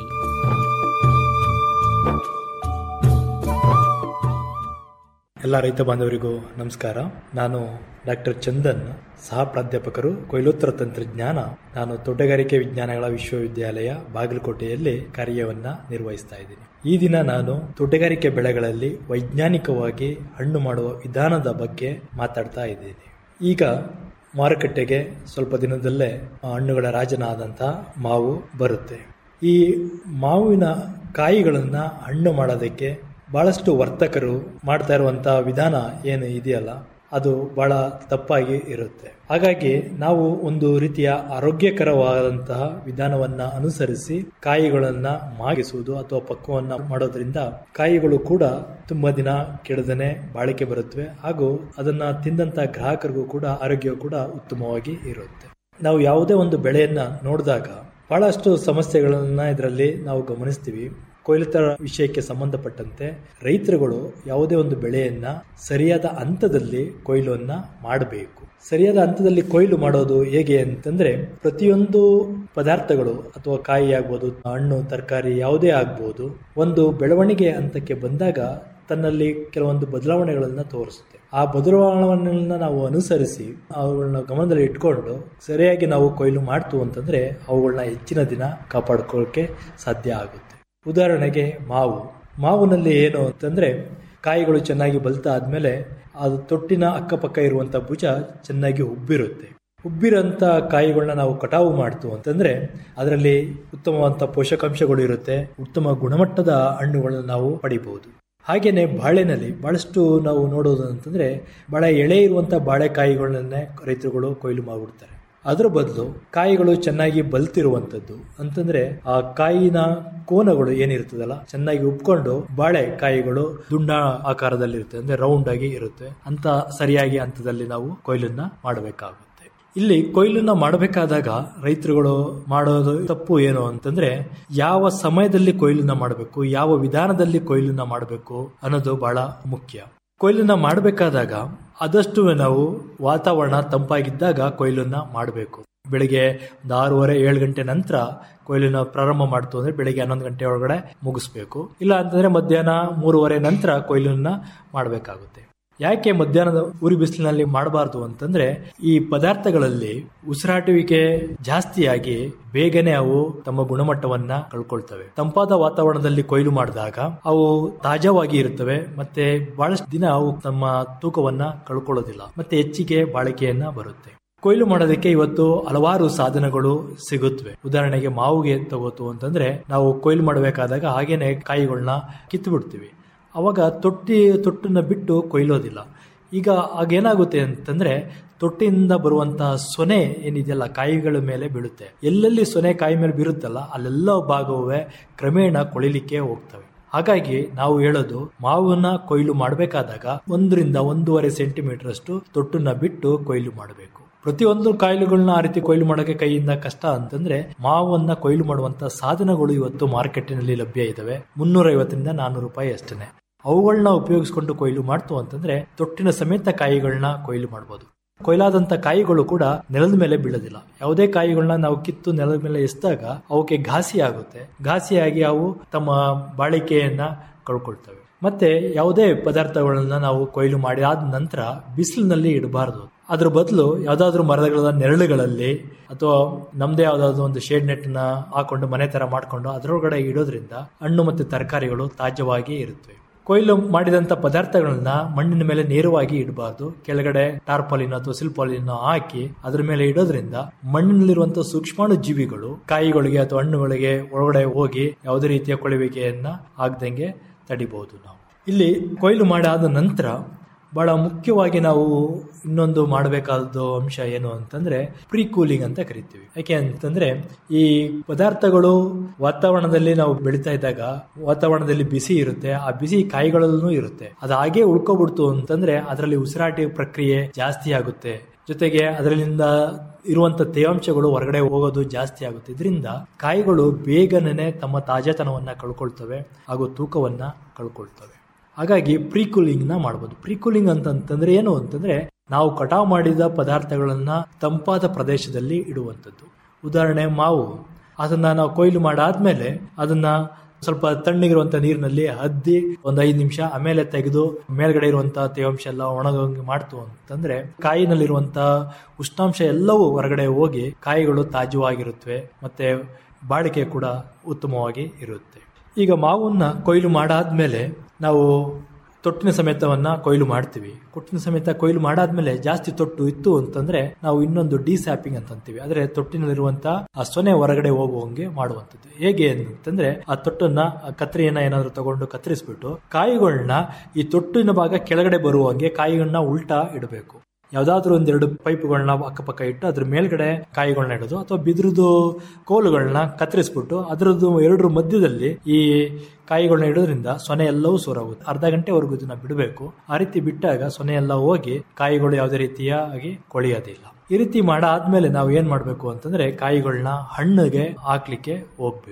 ಎಲ್ಲ ರೈತ ಬಾಂಧವರಿಗೂ ನಮಸ್ಕಾರ ನಾನು ಡಾಕ್ಟರ್ ಚಂದನ್ ಸಹ ಪ್ರಾಧ್ಯಾಪಕರು ಕೊಯ್ಲೋತ್ತರ ತಂತ್ರಜ್ಞಾನ ನಾನು ತೋಟಗಾರಿಕೆ ವಿಜ್ಞಾನಗಳ ವಿಶ್ವವಿದ್ಯಾಲಯ ಬಾಗಲಕೋಟೆಯಲ್ಲಿ ಕಾರ್ಯವನ್ನ ನಿರ್ವಹಿಸ್ತಾ ಇದ್ದೀನಿ ಈ ದಿನ ನಾನು ತೋಟಗಾರಿಕೆ ಬೆಳೆಗಳಲ್ಲಿ ವೈಜ್ಞಾನಿಕವಾಗಿ ಹಣ್ಣು ಮಾಡುವ ವಿಧಾನದ ಬಗ್ಗೆ ಮಾತಾಡ್ತಾ ಇದ್ದೀನಿ ಈಗ ಮಾರುಕಟ್ಟೆಗೆ ಸ್ವಲ್ಪ ದಿನದಲ್ಲೇ ಹಣ್ಣುಗಳ ರಾಜನಾದಂತಹ ಮಾವು ಬರುತ್ತೆ ಈ ಮಾವಿನ ಕಾಯಿಗಳನ್ನ ಹಣ್ಣು ಮಾಡೋದಕ್ಕೆ ಬಹಳಷ್ಟು ವರ್ತಕರು ಮಾಡ್ತಾ ಇರುವಂತಹ ವಿಧಾನ ಏನು ಇದೆಯಲ್ಲ ಅದು ಬಹಳ ತಪ್ಪಾಗಿ ಇರುತ್ತೆ ಹಾಗಾಗಿ ನಾವು ಒಂದು ರೀತಿಯ ಆರೋಗ್ಯಕರವಾದಂತಹ ವಿಧಾನವನ್ನ ಅನುಸರಿಸಿ ಕಾಯಿಗಳನ್ನ ಮಾಗಿಸುವುದು ಅಥವಾ ಪಕ್ವವನ್ನ ಮಾಡೋದ್ರಿಂದ ಕಾಯಿಗಳು ಕೂಡ ತುಂಬಾ ದಿನ ಕೆಡದನೆ ಬಾಳಿಕೆ ಬರುತ್ತವೆ ಹಾಗೂ ಅದನ್ನ ತಿಂದಂತ ಗ್ರಾಹಕರಿಗೂ ಕೂಡ ಆರೋಗ್ಯ ಕೂಡ ಉತ್ತಮವಾಗಿ ಇರುತ್ತೆ ನಾವು ಯಾವುದೇ ಒಂದು ಬೆಳೆಯನ್ನ ನೋಡಿದಾಗ ಬಹಳಷ್ಟು ಸಮಸ್ಯೆಗಳನ್ನ ಇದರಲ್ಲಿ ನಾವು ಗಮನಿಸ್ತೀವಿ ಕೊಯ್ಲುತರ ವಿಷಯಕ್ಕೆ ಸಂಬಂಧಪಟ್ಟಂತೆ ರೈತರುಗಳು ಯಾವುದೇ ಒಂದು ಬೆಳೆಯನ್ನ ಸರಿಯಾದ ಹಂತದಲ್ಲಿ ಕೊಯ್ಲನ್ನ ಮಾಡಬೇಕು ಸರಿಯಾದ ಹಂತದಲ್ಲಿ ಕೊಯ್ಲು ಮಾಡೋದು ಹೇಗೆ ಅಂತಂದ್ರೆ ಪ್ರತಿಯೊಂದು ಪದಾರ್ಥಗಳು ಅಥವಾ ಕಾಯಿ ಆಗ್ಬೋದು ಹಣ್ಣು ತರಕಾರಿ ಯಾವುದೇ ಆಗ್ಬೋದು ಒಂದು ಬೆಳವಣಿಗೆ ಹಂತಕ್ಕೆ ಬಂದಾಗ ತನ್ನಲ್ಲಿ ಕೆಲವೊಂದು ಬದಲಾವಣೆಗಳನ್ನ ತೋರಿಸುತ್ತೆ ಆ ಬದಲಾವಣೆಗಳನ್ನ ನಾವು ಅನುಸರಿಸಿ ಅವುಗಳನ್ನ ಗಮನದಲ್ಲಿ ಇಟ್ಕೊಂಡು ಸರಿಯಾಗಿ ನಾವು ಕೊಯ್ಲು ಮಾಡ್ತು ಅಂತಂದ್ರೆ ಅವುಗಳನ್ನ ಹೆಚ್ಚಿನ ದಿನ ಕಾಪಾಡ್ಕೊಳ್ಳೋಕೆ ಸಾಧ್ಯ ಆಗುತ್ತೆ ಉದಾಹರಣೆಗೆ ಮಾವು ಮಾವಿನಲ್ಲಿ ಏನು ಅಂತಂದ್ರೆ ಕಾಯಿಗಳು ಚೆನ್ನಾಗಿ ಬಲ್ತಾ ಆದ್ಮೇಲೆ ಅದು ತೊಟ್ಟಿನ ಅಕ್ಕಪಕ್ಕ ಇರುವಂತ ಭುಜ ಚೆನ್ನಾಗಿ ಉಬ್ಬಿರುತ್ತೆ ಉಬ್ಬಿರೋಂಥ ಕಾಯಿಗಳನ್ನ ನಾವು ಕಟಾವು ಮಾಡ್ತು ಅಂತಂದ್ರೆ ಅದರಲ್ಲಿ ಉತ್ತಮವಾದಂಥ ಪೋಷಕಾಂಶಗಳು ಇರುತ್ತೆ ಉತ್ತಮ ಗುಣಮಟ್ಟದ ಹಣ್ಣುಗಳನ್ನ ನಾವು ಪಡಿಬಹುದು ಹಾಗೇನೆ ಬಾಳೆನಲ್ಲಿ ಬಹಳಷ್ಟು ನಾವು ನೋಡೋದು ಅಂತಂದ್ರೆ ಬಹಳ ಎಳೆ ಇರುವಂತ ಬಾಳೆಕಾಯಿಗಳನ್ನೇ ರೈತರುಗಳು ಕೊಯ್ಲು ಮಾಡಿಬಿಡ್ತಾರೆ ಅದರ ಬದಲು ಕಾಯಿಗಳು ಚೆನ್ನಾಗಿ ಬಲ್ತಿರುವಂತದ್ದು ಅಂತಂದ್ರೆ ಆ ಕಾಯಿನ ಕೋನಗಳು ಏನಿರ್ತದಲ್ಲ ಚೆನ್ನಾಗಿ ಉಪ್ಕೊಂಡು ಬಾಳೆ ಕಾಯಿಗಳು ದುಂಡ ಆಕಾರದಲ್ಲಿ ಇರುತ್ತೆ ಅಂದ್ರೆ ರೌಂಡ್ ಆಗಿ ಇರುತ್ತೆ ಅಂತ ಸರಿಯಾಗಿ ಹಂತದಲ್ಲಿ ನಾವು ಕೊಯ್ಲನ್ನ ಮಾಡಬೇಕಾಗುತ್ತೆ ಇಲ್ಲಿ ಕೊಯ್ಲನ್ನ ಮಾಡಬೇಕಾದಾಗ ರೈತರುಗಳು ಮಾಡೋದು ತಪ್ಪು ಏನು ಅಂತಂದ್ರೆ ಯಾವ ಸಮಯದಲ್ಲಿ ಕೊಯ್ಲನ್ನ ಮಾಡಬೇಕು ಯಾವ ವಿಧಾನದಲ್ಲಿ ಕೊಯ್ಲನ್ನ ಮಾಡಬೇಕು ಅನ್ನೋದು ಬಹಳ ಮುಖ್ಯ ಕೊಯ್ಲನ್ನ ಮಾಡಬೇಕಾದಾಗ ಆದಷ್ಟು ನಾವು ವಾತಾವರಣ ತಂಪಾಗಿದ್ದಾಗ ಕೊಯ್ಲನ್ನ ಮಾಡಬೇಕು ಬೆಳಿಗ್ಗೆ ಒಂದು ಆರೂವರೆ ಏಳು ಗಂಟೆ ನಂತರ ಕೊಯ್ಲನ್ನ ಪ್ರಾರಂಭ ಮಾಡ್ತು ಅಂದ್ರೆ ಬೆಳಿಗ್ಗೆ ಹನ್ನೊಂದು ಗಂಟೆ ಒಳಗಡೆ ಮುಗಿಸ್ಬೇಕು ಇಲ್ಲ ಅಂತಂದ್ರೆ ಮಧ್ಯಾಹ್ನ ಮೂರುವರೆ ನಂತರ ಕೊಯ್ಲನ್ನ ಮಾಡಬೇಕಾಗುತ್ತೆ ಯಾಕೆ ಮಧ್ಯಾಹ್ನದ ಉರಿ ಬಿಸಿಲಿನಲ್ಲಿ ಮಾಡಬಾರ್ದು ಅಂತಂದ್ರೆ ಈ ಪದಾರ್ಥಗಳಲ್ಲಿ ಉಸಿರಾಟುವಿಕೆ ಜಾಸ್ತಿಯಾಗಿ ಬೇಗನೆ ಅವು ತಮ್ಮ ಗುಣಮಟ್ಟವನ್ನ ಕಳ್ಕೊಳ್ತವೆ ತಂಪಾದ ವಾತಾವರಣದಲ್ಲಿ ಕೊಯ್ಲು ಮಾಡಿದಾಗ ಅವು ತಾಜಾವಾಗಿ ಇರುತ್ತವೆ ಮತ್ತೆ ಬಹಳಷ್ಟು ದಿನ ಅವು ತಮ್ಮ ತೂಕವನ್ನ ಕಳ್ಕೊಳ್ಳೋದಿಲ್ಲ ಮತ್ತೆ ಹೆಚ್ಚಿಗೆ ಬಾಳಿಕೆಯನ್ನ ಬರುತ್ತೆ ಕೊಯ್ಲು ಮಾಡೋದಕ್ಕೆ ಇವತ್ತು ಹಲವಾರು ಸಾಧನಗಳು ಸಿಗುತ್ತವೆ ಉದಾಹರಣೆಗೆ ಮಾವಿಗೆ ತಗೋತು ಅಂತಂದ್ರೆ ನಾವು ಕೊಯ್ಲು ಮಾಡಬೇಕಾದಾಗ ಹಾಗೇನೆ ಕಾಯಿಗಳನ್ನ ಕಿತ್ತು ಬಿಡ್ತೀವಿ ಅವಾಗ ತೊಟ್ಟಿ ತೊಟ್ಟನ್ನ ಬಿಟ್ಟು ಕೊಯ್ಲೋದಿಲ್ಲ ಈಗ ಆಗೇನಾಗುತ್ತೆ ಅಂತಂದ್ರೆ ತೊಟ್ಟಿಯಿಂದ ಬರುವಂತಹ ಸೊನೆ ಏನಿದೆಯಲ್ಲ ಕಾಯಿಗಳ ಮೇಲೆ ಬೀಳುತ್ತೆ ಎಲ್ಲೆಲ್ಲಿ ಸೊನೆ ಕಾಯಿ ಮೇಲೆ ಬೀರುತ್ತಲ್ಲ ಅಲ್ಲೆಲ್ಲ ಭಾಗವೇ ಕ್ರಮೇಣ ಕೊಳಿಲಿಕ್ಕೆ ಹೋಗ್ತವೆ ಹಾಗಾಗಿ ನಾವು ಹೇಳೋದು ಮಾವನ್ನ ಕೊಯ್ಲು ಮಾಡಬೇಕಾದಾಗ ಒಂದರಿಂದ ಒಂದೂವರೆ ಸೆಂಟಿಮೀಟರ್ ಅಷ್ಟು ತೊಟ್ಟನ್ನ ಬಿಟ್ಟು ಕೊಯ್ಲು ಮಾಡಬೇಕು ಪ್ರತಿಯೊಂದು ಕಾಯಿಲೆಗಳನ್ನ ಆ ರೀತಿ ಕೊಯ್ಲು ಮಾಡೋಕೆ ಕೈಯಿಂದ ಕಷ್ಟ ಅಂತಂದ್ರೆ ಮಾವನ್ನ ಕೊಯ್ಲು ಮಾಡುವಂತ ಸಾಧನಗಳು ಇವತ್ತು ಮಾರ್ಕೆಟಿನಲ್ಲಿ ಲಭ್ಯ ಇದಾವೆ ಮುನ್ನೂರ ಐವತ್ತರಿಂದ ನಾನ್ನೂರು ರೂಪಾಯಿ ಅಷ್ಟೇ ಅವುಗಳನ್ನ ಉಪಯೋಗಿಸ್ಕೊಂಡು ಕೊಯ್ಲು ಮಾಡ್ತು ಅಂತಂದ್ರೆ ತೊಟ್ಟಿನ ಸಮೇತ ಕಾಯಿಗಳನ್ನ ಕೊಯ್ಲು ಮಾಡಬಹುದು ಕೊಯ್ಲಾದಂತ ಕಾಯಿಗಳು ಕೂಡ ನೆಲದ ಮೇಲೆ ಬೀಳೋದಿಲ್ಲ ಯಾವುದೇ ಕಾಯಿಗಳನ್ನ ನಾವು ಕಿತ್ತು ನೆಲದ ಮೇಲೆ ಎಸ್ದಾಗ ಅವಕ್ಕೆ ಘಾಸಿ ಆಗುತ್ತೆ ಘಾಸಿಯಾಗಿ ಅವು ತಮ್ಮ ಬಾಳಿಕೆಯನ್ನ ಕಳ್ಕೊಳ್ತವೆ ಮತ್ತೆ ಯಾವುದೇ ಪದಾರ್ಥಗಳನ್ನ ನಾವು ಕೊಯ್ಲು ಮಾಡಿ ಆದ ನಂತರ ಬಿಸಿಲಿನಲ್ಲಿ ಇಡಬಾರದು ಅದ್ರ ಬದಲು ಯಾವ್ದಾದ್ರು ಮರಗಳ ನೆರಳುಗಳಲ್ಲಿ ಅಥವಾ ನಮ್ದೇ ಯಾವ್ದಾದ್ರು ಒಂದು ಶೇಡ್ ನೆಟ್ ನ ಹಾಕೊಂಡು ಮನೆ ತರ ಮಾಡ್ಕೊಂಡು ಅದರೊಳಗಡೆ ಇಡೋದ್ರಿಂದ ಹಣ್ಣು ಮತ್ತು ತರಕಾರಿಗಳು ತಾಜವಾಗಿ ಇರುತ್ತವೆ ಕೊಯ್ಲು ಮಾಡಿದಂತ ಪದಾರ್ಥಗಳನ್ನ ಮಣ್ಣಿನ ಮೇಲೆ ನೇರವಾಗಿ ಇಡಬಾರ್ದು ಕೆಳಗಡೆ ಟಾರ್ಪಾಲಿನ್ ಅಥವಾ ಸಿಲ್ಪಾಲಿನ್ ಹಾಕಿ ಅದ್ರ ಮೇಲೆ ಇಡೋದ್ರಿಂದ ಮಣ್ಣಿನಲ್ಲಿರುವಂತಹ ಸೂಕ್ಷ್ಮಾಣು ಜೀವಿಗಳು ಕಾಯಿಗಳಿಗೆ ಅಥವಾ ಹಣ್ಣುಗಳಿಗೆ ಒಳಗಡೆ ಹೋಗಿ ಯಾವುದೇ ರೀತಿಯ ಕೊಳೆಯುವಿಕೆಯನ್ನ ಆಗದಂಗೆ ತಡಿಬಹುದು ನಾವು ಇಲ್ಲಿ ಕೊಯ್ಲು ಮಾಡಾದ ನಂತರ ಬಹಳ ಮುಖ್ಯವಾಗಿ ನಾವು ಇನ್ನೊಂದು ಮಾಡಬೇಕಾದ ಅಂಶ ಏನು ಅಂತಂದ್ರೆ ಪ್ರೀ ಕೂಲಿಂಗ್ ಅಂತ ಕರಿತೀವಿ ಯಾಕೆ ಅಂತಂದ್ರೆ ಈ ಪದಾರ್ಥಗಳು ವಾತಾವರಣದಲ್ಲಿ ನಾವು ಬೆಳೀತಾ ಇದ್ದಾಗ ವಾತಾವರಣದಲ್ಲಿ ಬಿಸಿ ಇರುತ್ತೆ ಆ ಬಿಸಿ ಕಾಯಿಗಳಲ್ಲೂ ಇರುತ್ತೆ ಅದು ಹಾಗೆ ಉಳ್ಕೊಬಿಡ್ತು ಅಂತಂದ್ರೆ ಅದರಲ್ಲಿ ಉಸಿರಾಟ ಪ್ರಕ್ರಿಯೆ ಜಾಸ್ತಿ ಆಗುತ್ತೆ ಜೊತೆಗೆ ಅದರಿಂದ ಇರುವಂತ ತೇವಾಂಶಗಳು ಹೊರಗಡೆ ಹೋಗೋದು ಜಾಸ್ತಿ ಆಗುತ್ತೆ ಇದರಿಂದ ಕಾಯಿಗಳು ಬೇಗನೆ ತಮ್ಮ ತಾಜಾತನವನ್ನ ಕಳ್ಕೊಳ್ತವೆ ಹಾಗೂ ತೂಕವನ್ನ ಕಳ್ಕೊಳ್ತವೆ ಹಾಗಾಗಿ ಪ್ರೀ ಕೂಲಿಂಗ್ ನ ಮಾಡಬಹುದು ಪ್ರೀ ಕೂಲಿಂಗ್ ಅಂತಂತಂದ್ರೆ ಏನು ಅಂತಂದ್ರೆ ನಾವು ಕಟಾವು ಮಾಡಿದ ಪದಾರ್ಥಗಳನ್ನ ತಂಪಾದ ಪ್ರದೇಶದಲ್ಲಿ ಇಡುವಂಥದ್ದು ಉದಾಹರಣೆ ಮಾವು ಅದನ್ನ ನಾವು ಕೊಯ್ಲು ಮಾಡಾದ್ಮೇಲೆ ಅದನ್ನ ಸ್ವಲ್ಪ ತಣ್ಣಗಿರುವಂತ ನೀರಿನಲ್ಲಿ ಅದ್ದಿ ಒಂದ್ ಐದು ನಿಮಿಷ ಆಮೇಲೆ ತೆಗೆದು ಮೇಲ್ಗಡೆ ಇರುವಂತಹ ತೇವಾಂಶ ಎಲ್ಲ ಒಣಗಂಗೆ ಮಾಡ್ತು ಅಂತಂದ್ರೆ ಕಾಯಿನಲ್ಲಿರುವಂತ ಉಷ್ಣಾಂಶ ಎಲ್ಲವೂ ಹೊರಗಡೆ ಹೋಗಿ ಕಾಯಿಗಳು ತಾಜವಾಗಿರುತ್ತವೆ ಮತ್ತೆ ಬಾಳಿಕೆ ಕೂಡ ಉತ್ತಮವಾಗಿ ಇರುತ್ತೆ ಈಗ ಮಾವನ್ನ ಕೊಯ್ಲು ಮಾಡಾದ್ಮೇಲೆ ನಾವು ತೊಟ್ಟಿನ ಸಮೇತವನ್ನ ಕೊಯ್ಲು ಮಾಡ್ತೀವಿ ಕೊಟ್ಟಿನ ಸಮೇತ ಕೊಯ್ಲು ಮಾಡಾದ್ಮೇಲೆ ಜಾಸ್ತಿ ತೊಟ್ಟು ಇತ್ತು ಅಂತಂದ್ರೆ ನಾವು ಇನ್ನೊಂದು ಡಿಸ್ಯಾಪಿಂಗ್ ಅಂತ ಅಂತೀವಿ ಅಂದ್ರೆ ತೊಟ್ಟಿನಲ್ಲಿರುವಂತ ಆ ಸೊನೆ ಹೊರಗಡೆ ಹೋಗುವಂಗೆ ಮಾಡುವಂಥದ್ದು ಹೇಗೆ ಅಂತಂದ್ರೆ ಆ ತೊಟ್ಟನ್ನ ಆ ಕತ್ರಿಯನ್ನ ಏನಾದ್ರು ತಗೊಂಡು ಕತ್ತರಿಸ್ಬಿಟ್ಟು ಕಾಯಿಗಳನ್ನ ಈ ತೊಟ್ಟಿನ ಭಾಗ ಕೆಳಗಡೆ ಬರುವಂಗೆ ಕಾಯಿಗಳನ್ನ ಉಲ್ಟಾ ಇಡಬೇಕು ಯಾವ್ದಾದ್ರು ಒಂದೆರಡು ಪೈಪ್ಗಳನ್ನ ಅಕ್ಕಪಕ್ಕ ಇಟ್ಟು ಅದ್ರ ಮೇಲ್ಗಡೆ ಕಾಯಿಗಳನ್ನ ಇಡೋದು ಅಥವಾ ಬಿದ್ರದ್ದು ಕೋಲುಗಳನ್ನ ಕತ್ತರಿಸ್ಬಿಟ್ಟು ಅದರದ್ದು ಎರಡರ ಮಧ್ಯದಲ್ಲಿ ಈ ಕಾಯಿಗಳನ್ನ ಇಡೋದ್ರಿಂದ ಸೊನೆ ಎಲ್ಲವೂ ಸೋರಾಗುತ್ತೆ ಅರ್ಧ ಗಂಟೆವರೆಗೂ ಇದನ್ನ ಬಿಡಬೇಕು ಆ ರೀತಿ ಬಿಟ್ಟಾಗ ಸೊನೆ ಎಲ್ಲ ಹೋಗಿ ಕಾಯಿಗಳು ಯಾವುದೇ ರೀತಿಯಾಗಿ ಕೊಳೆಯೋದಿಲ್ಲ ಈ ರೀತಿ ಮಾಡಾದ್ಮೇಲೆ ನಾವು ಏನ್ ಮಾಡ್ಬೇಕು ಅಂತಂದ್ರೆ ಕಾಯಿಗಳನ್ನ ಹಣ್ಣಿಗೆ ಹಾಕ್ಲಿಕ್ಕೆ ಹೋಗ್ಬೇಕು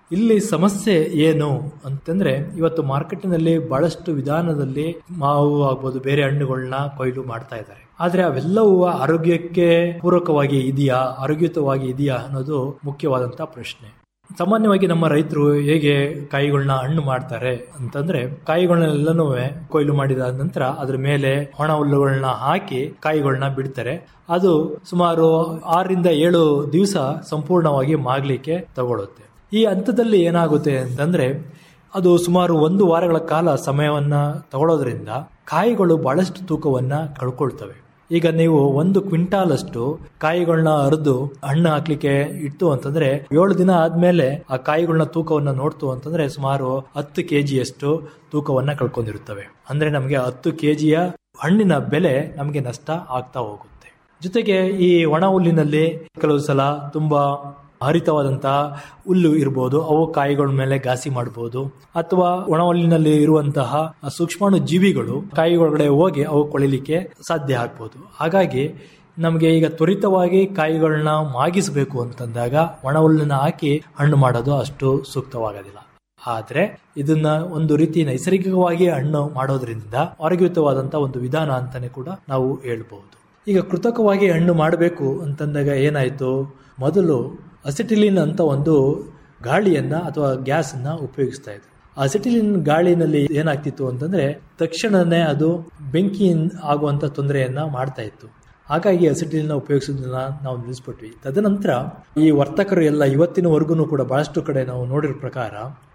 ಇಲ್ಲಿ ಸಮಸ್ಯೆ ಏನು ಅಂತಂದ್ರೆ ಇವತ್ತು ಮಾರ್ಕೆಟ್ನಲ್ಲಿ ಬಹಳಷ್ಟು ವಿಧಾನದಲ್ಲಿ ಮಾವು ಆಗ್ಬೋದು ಬೇರೆ ಹಣ್ಣುಗಳನ್ನ ಕೊಯ್ಲು ಮಾಡ್ತಾ ಇದ್ದಾರೆ ಆದ್ರೆ ಅವೆಲ್ಲವೂ ಆರೋಗ್ಯಕ್ಕೆ ಪೂರಕವಾಗಿ ಇದೆಯಾ ಆರೋಗ್ಯಯುತವಾಗಿ ಇದೆಯಾ ಅನ್ನೋದು ಮುಖ್ಯವಾದಂತ ಪ್ರಶ್ನೆ ಸಾಮಾನ್ಯವಾಗಿ ನಮ್ಮ ರೈತರು ಹೇಗೆ ಕಾಯಿಗಳನ್ನ ಹಣ್ಣು ಮಾಡ್ತಾರೆ ಅಂತಂದ್ರೆ ಕಾಯಿಗಳನ್ನೆಲ್ಲನೂ ಕೊಯ್ಲು ಮಾಡಿದ ನಂತರ ಅದ್ರ ಮೇಲೆ ಒಣ ಹುಲ್ಲುಗಳನ್ನ ಹಾಕಿ ಕಾಯಿಗಳನ್ನ ಬಿಡ್ತಾರೆ ಅದು ಸುಮಾರು ಆರರಿಂದ ಏಳು ದಿವಸ ಸಂಪೂರ್ಣವಾಗಿ ಮಾಗ್ಲಿಕ್ಕೆ ತಗೊಳುತ್ತೆ ಈ ಹಂತದಲ್ಲಿ ಏನಾಗುತ್ತೆ ಅಂತಂದ್ರೆ ಅದು ಸುಮಾರು ಒಂದು ವಾರಗಳ ಕಾಲ ಸಮಯವನ್ನ ತಗೊಳ್ಳೋದ್ರಿಂದ ಕಾಯಿಗಳು ಬಹಳಷ್ಟು ತೂಕವನ್ನ ಕಳ್ಕೊಳ್ತವೆ ಈಗ ನೀವು ಒಂದು ಕ್ವಿಂಟಾಲ್ ಅಷ್ಟು ಕಾಯಿಗಳನ್ನ ಅರಿದು ಹಣ್ಣು ಹಾಕ್ಲಿಕ್ಕೆ ಇಟ್ಟು ಅಂತಂದ್ರೆ ಏಳು ದಿನ ಆದ್ಮೇಲೆ ಆ ಕಾಯಿಗಳನ್ನ ತೂಕವನ್ನ ನೋಡ್ತು ಅಂತಂದ್ರೆ ಸುಮಾರು ಹತ್ತು ಕೆಜಿಯಷ್ಟು ತೂಕವನ್ನ ಕಳ್ಕೊಂಡಿರುತ್ತವೆ ಅಂದ್ರೆ ನಮಗೆ ಹತ್ತು ಕೆಜಿಯ ಹಣ್ಣಿನ ಬೆಲೆ ನಮಗೆ ನಷ್ಟ ಆಗ್ತಾ ಹೋಗುತ್ತೆ ಜೊತೆಗೆ ಈ ಒಣ ಹುಲ್ಲಿನಲ್ಲಿ ಕೆಲವು ಸಲ ತುಂಬಾ ಹರಿತವಾದಂತಹ ಹುಲ್ಲು ಇರಬಹುದು ಅವು ಕಾಯಿಗಳ ಮೇಲೆ ಘಾಸಿ ಮಾಡಬಹುದು ಅಥವಾ ಒಣ ಹುಲ್ಲಿನಲ್ಲಿ ಇರುವಂತಹ ಸೂಕ್ಷ್ಮಾಣು ಜೀವಿಗಳು ಕಾಯಿ ಒಳಗಡೆ ಹೋಗಿ ಅವು ಕೊಳಿಲಿಕ್ಕೆ ಸಾಧ್ಯ ಆಗ್ಬಹುದು ಹಾಗಾಗಿ ನಮಗೆ ಈಗ ತ್ವರಿತವಾಗಿ ಕಾಯಿಗಳನ್ನ ಮಾಗಿಸಬೇಕು ಅಂತಂದಾಗ ಒಣ ಹುಲ್ಲನ್ನ ಹಾಕಿ ಹಣ್ಣು ಮಾಡೋದು ಅಷ್ಟು ಸೂಕ್ತವಾಗೋದಿಲ್ಲ ಆದ್ರೆ ಇದನ್ನ ಒಂದು ರೀತಿ ನೈಸರ್ಗಿಕವಾಗಿ ಹಣ್ಣು ಮಾಡೋದ್ರಿಂದ ಆರೋಗ್ಯಯುತವಾದಂತಹ ಒಂದು ವಿಧಾನ ಅಂತಾನೆ ಕೂಡ ನಾವು ಹೇಳ್ಬಹುದು ಈಗ ಕೃತಕವಾಗಿ ಹಣ್ಣು ಮಾಡಬೇಕು ಅಂತಂದಾಗ ಏನಾಯ್ತು ಮೊದಲು ಅಸಿಟಿಲಿನ್ ಅಂತ ಒಂದು ಗಾಳಿಯನ್ನ ಅಥವಾ ಗ್ಯಾಸ್ ಅನ್ನ ಉಪಯೋಗಿಸ್ತಾ ಇದ್ರು ಅಸಿಟಿಲಿನ್ ಗಾಳಿನಲ್ಲಿ ಏನಾಗ್ತಿತ್ತು ಅಂತಂದ್ರೆ ತಕ್ಷಣನೇ ಅದು ಬೆಂಕಿ ಆಗುವಂತ ತೊಂದರೆಯನ್ನ ಮಾಡ್ತಾ ಇತ್ತು ಹಾಗಾಗಿ ಅಸಿಟಿಲಿನ ಉಪಯೋಗಿಸೋದನ್ನ ನಾವು ನಿಲ್ಲಿಸ್ಬಿಟ್ವಿ ತದನಂತರ ಈ ವರ್ತಕರು ಎಲ್ಲ ಇವತ್ತಿನವರೆಗೂ ಕೂಡ ಬಹಳಷ್ಟು ಕಡೆ ನಾವು ನೋಡಿರೋ ಪ್ರಕಾರ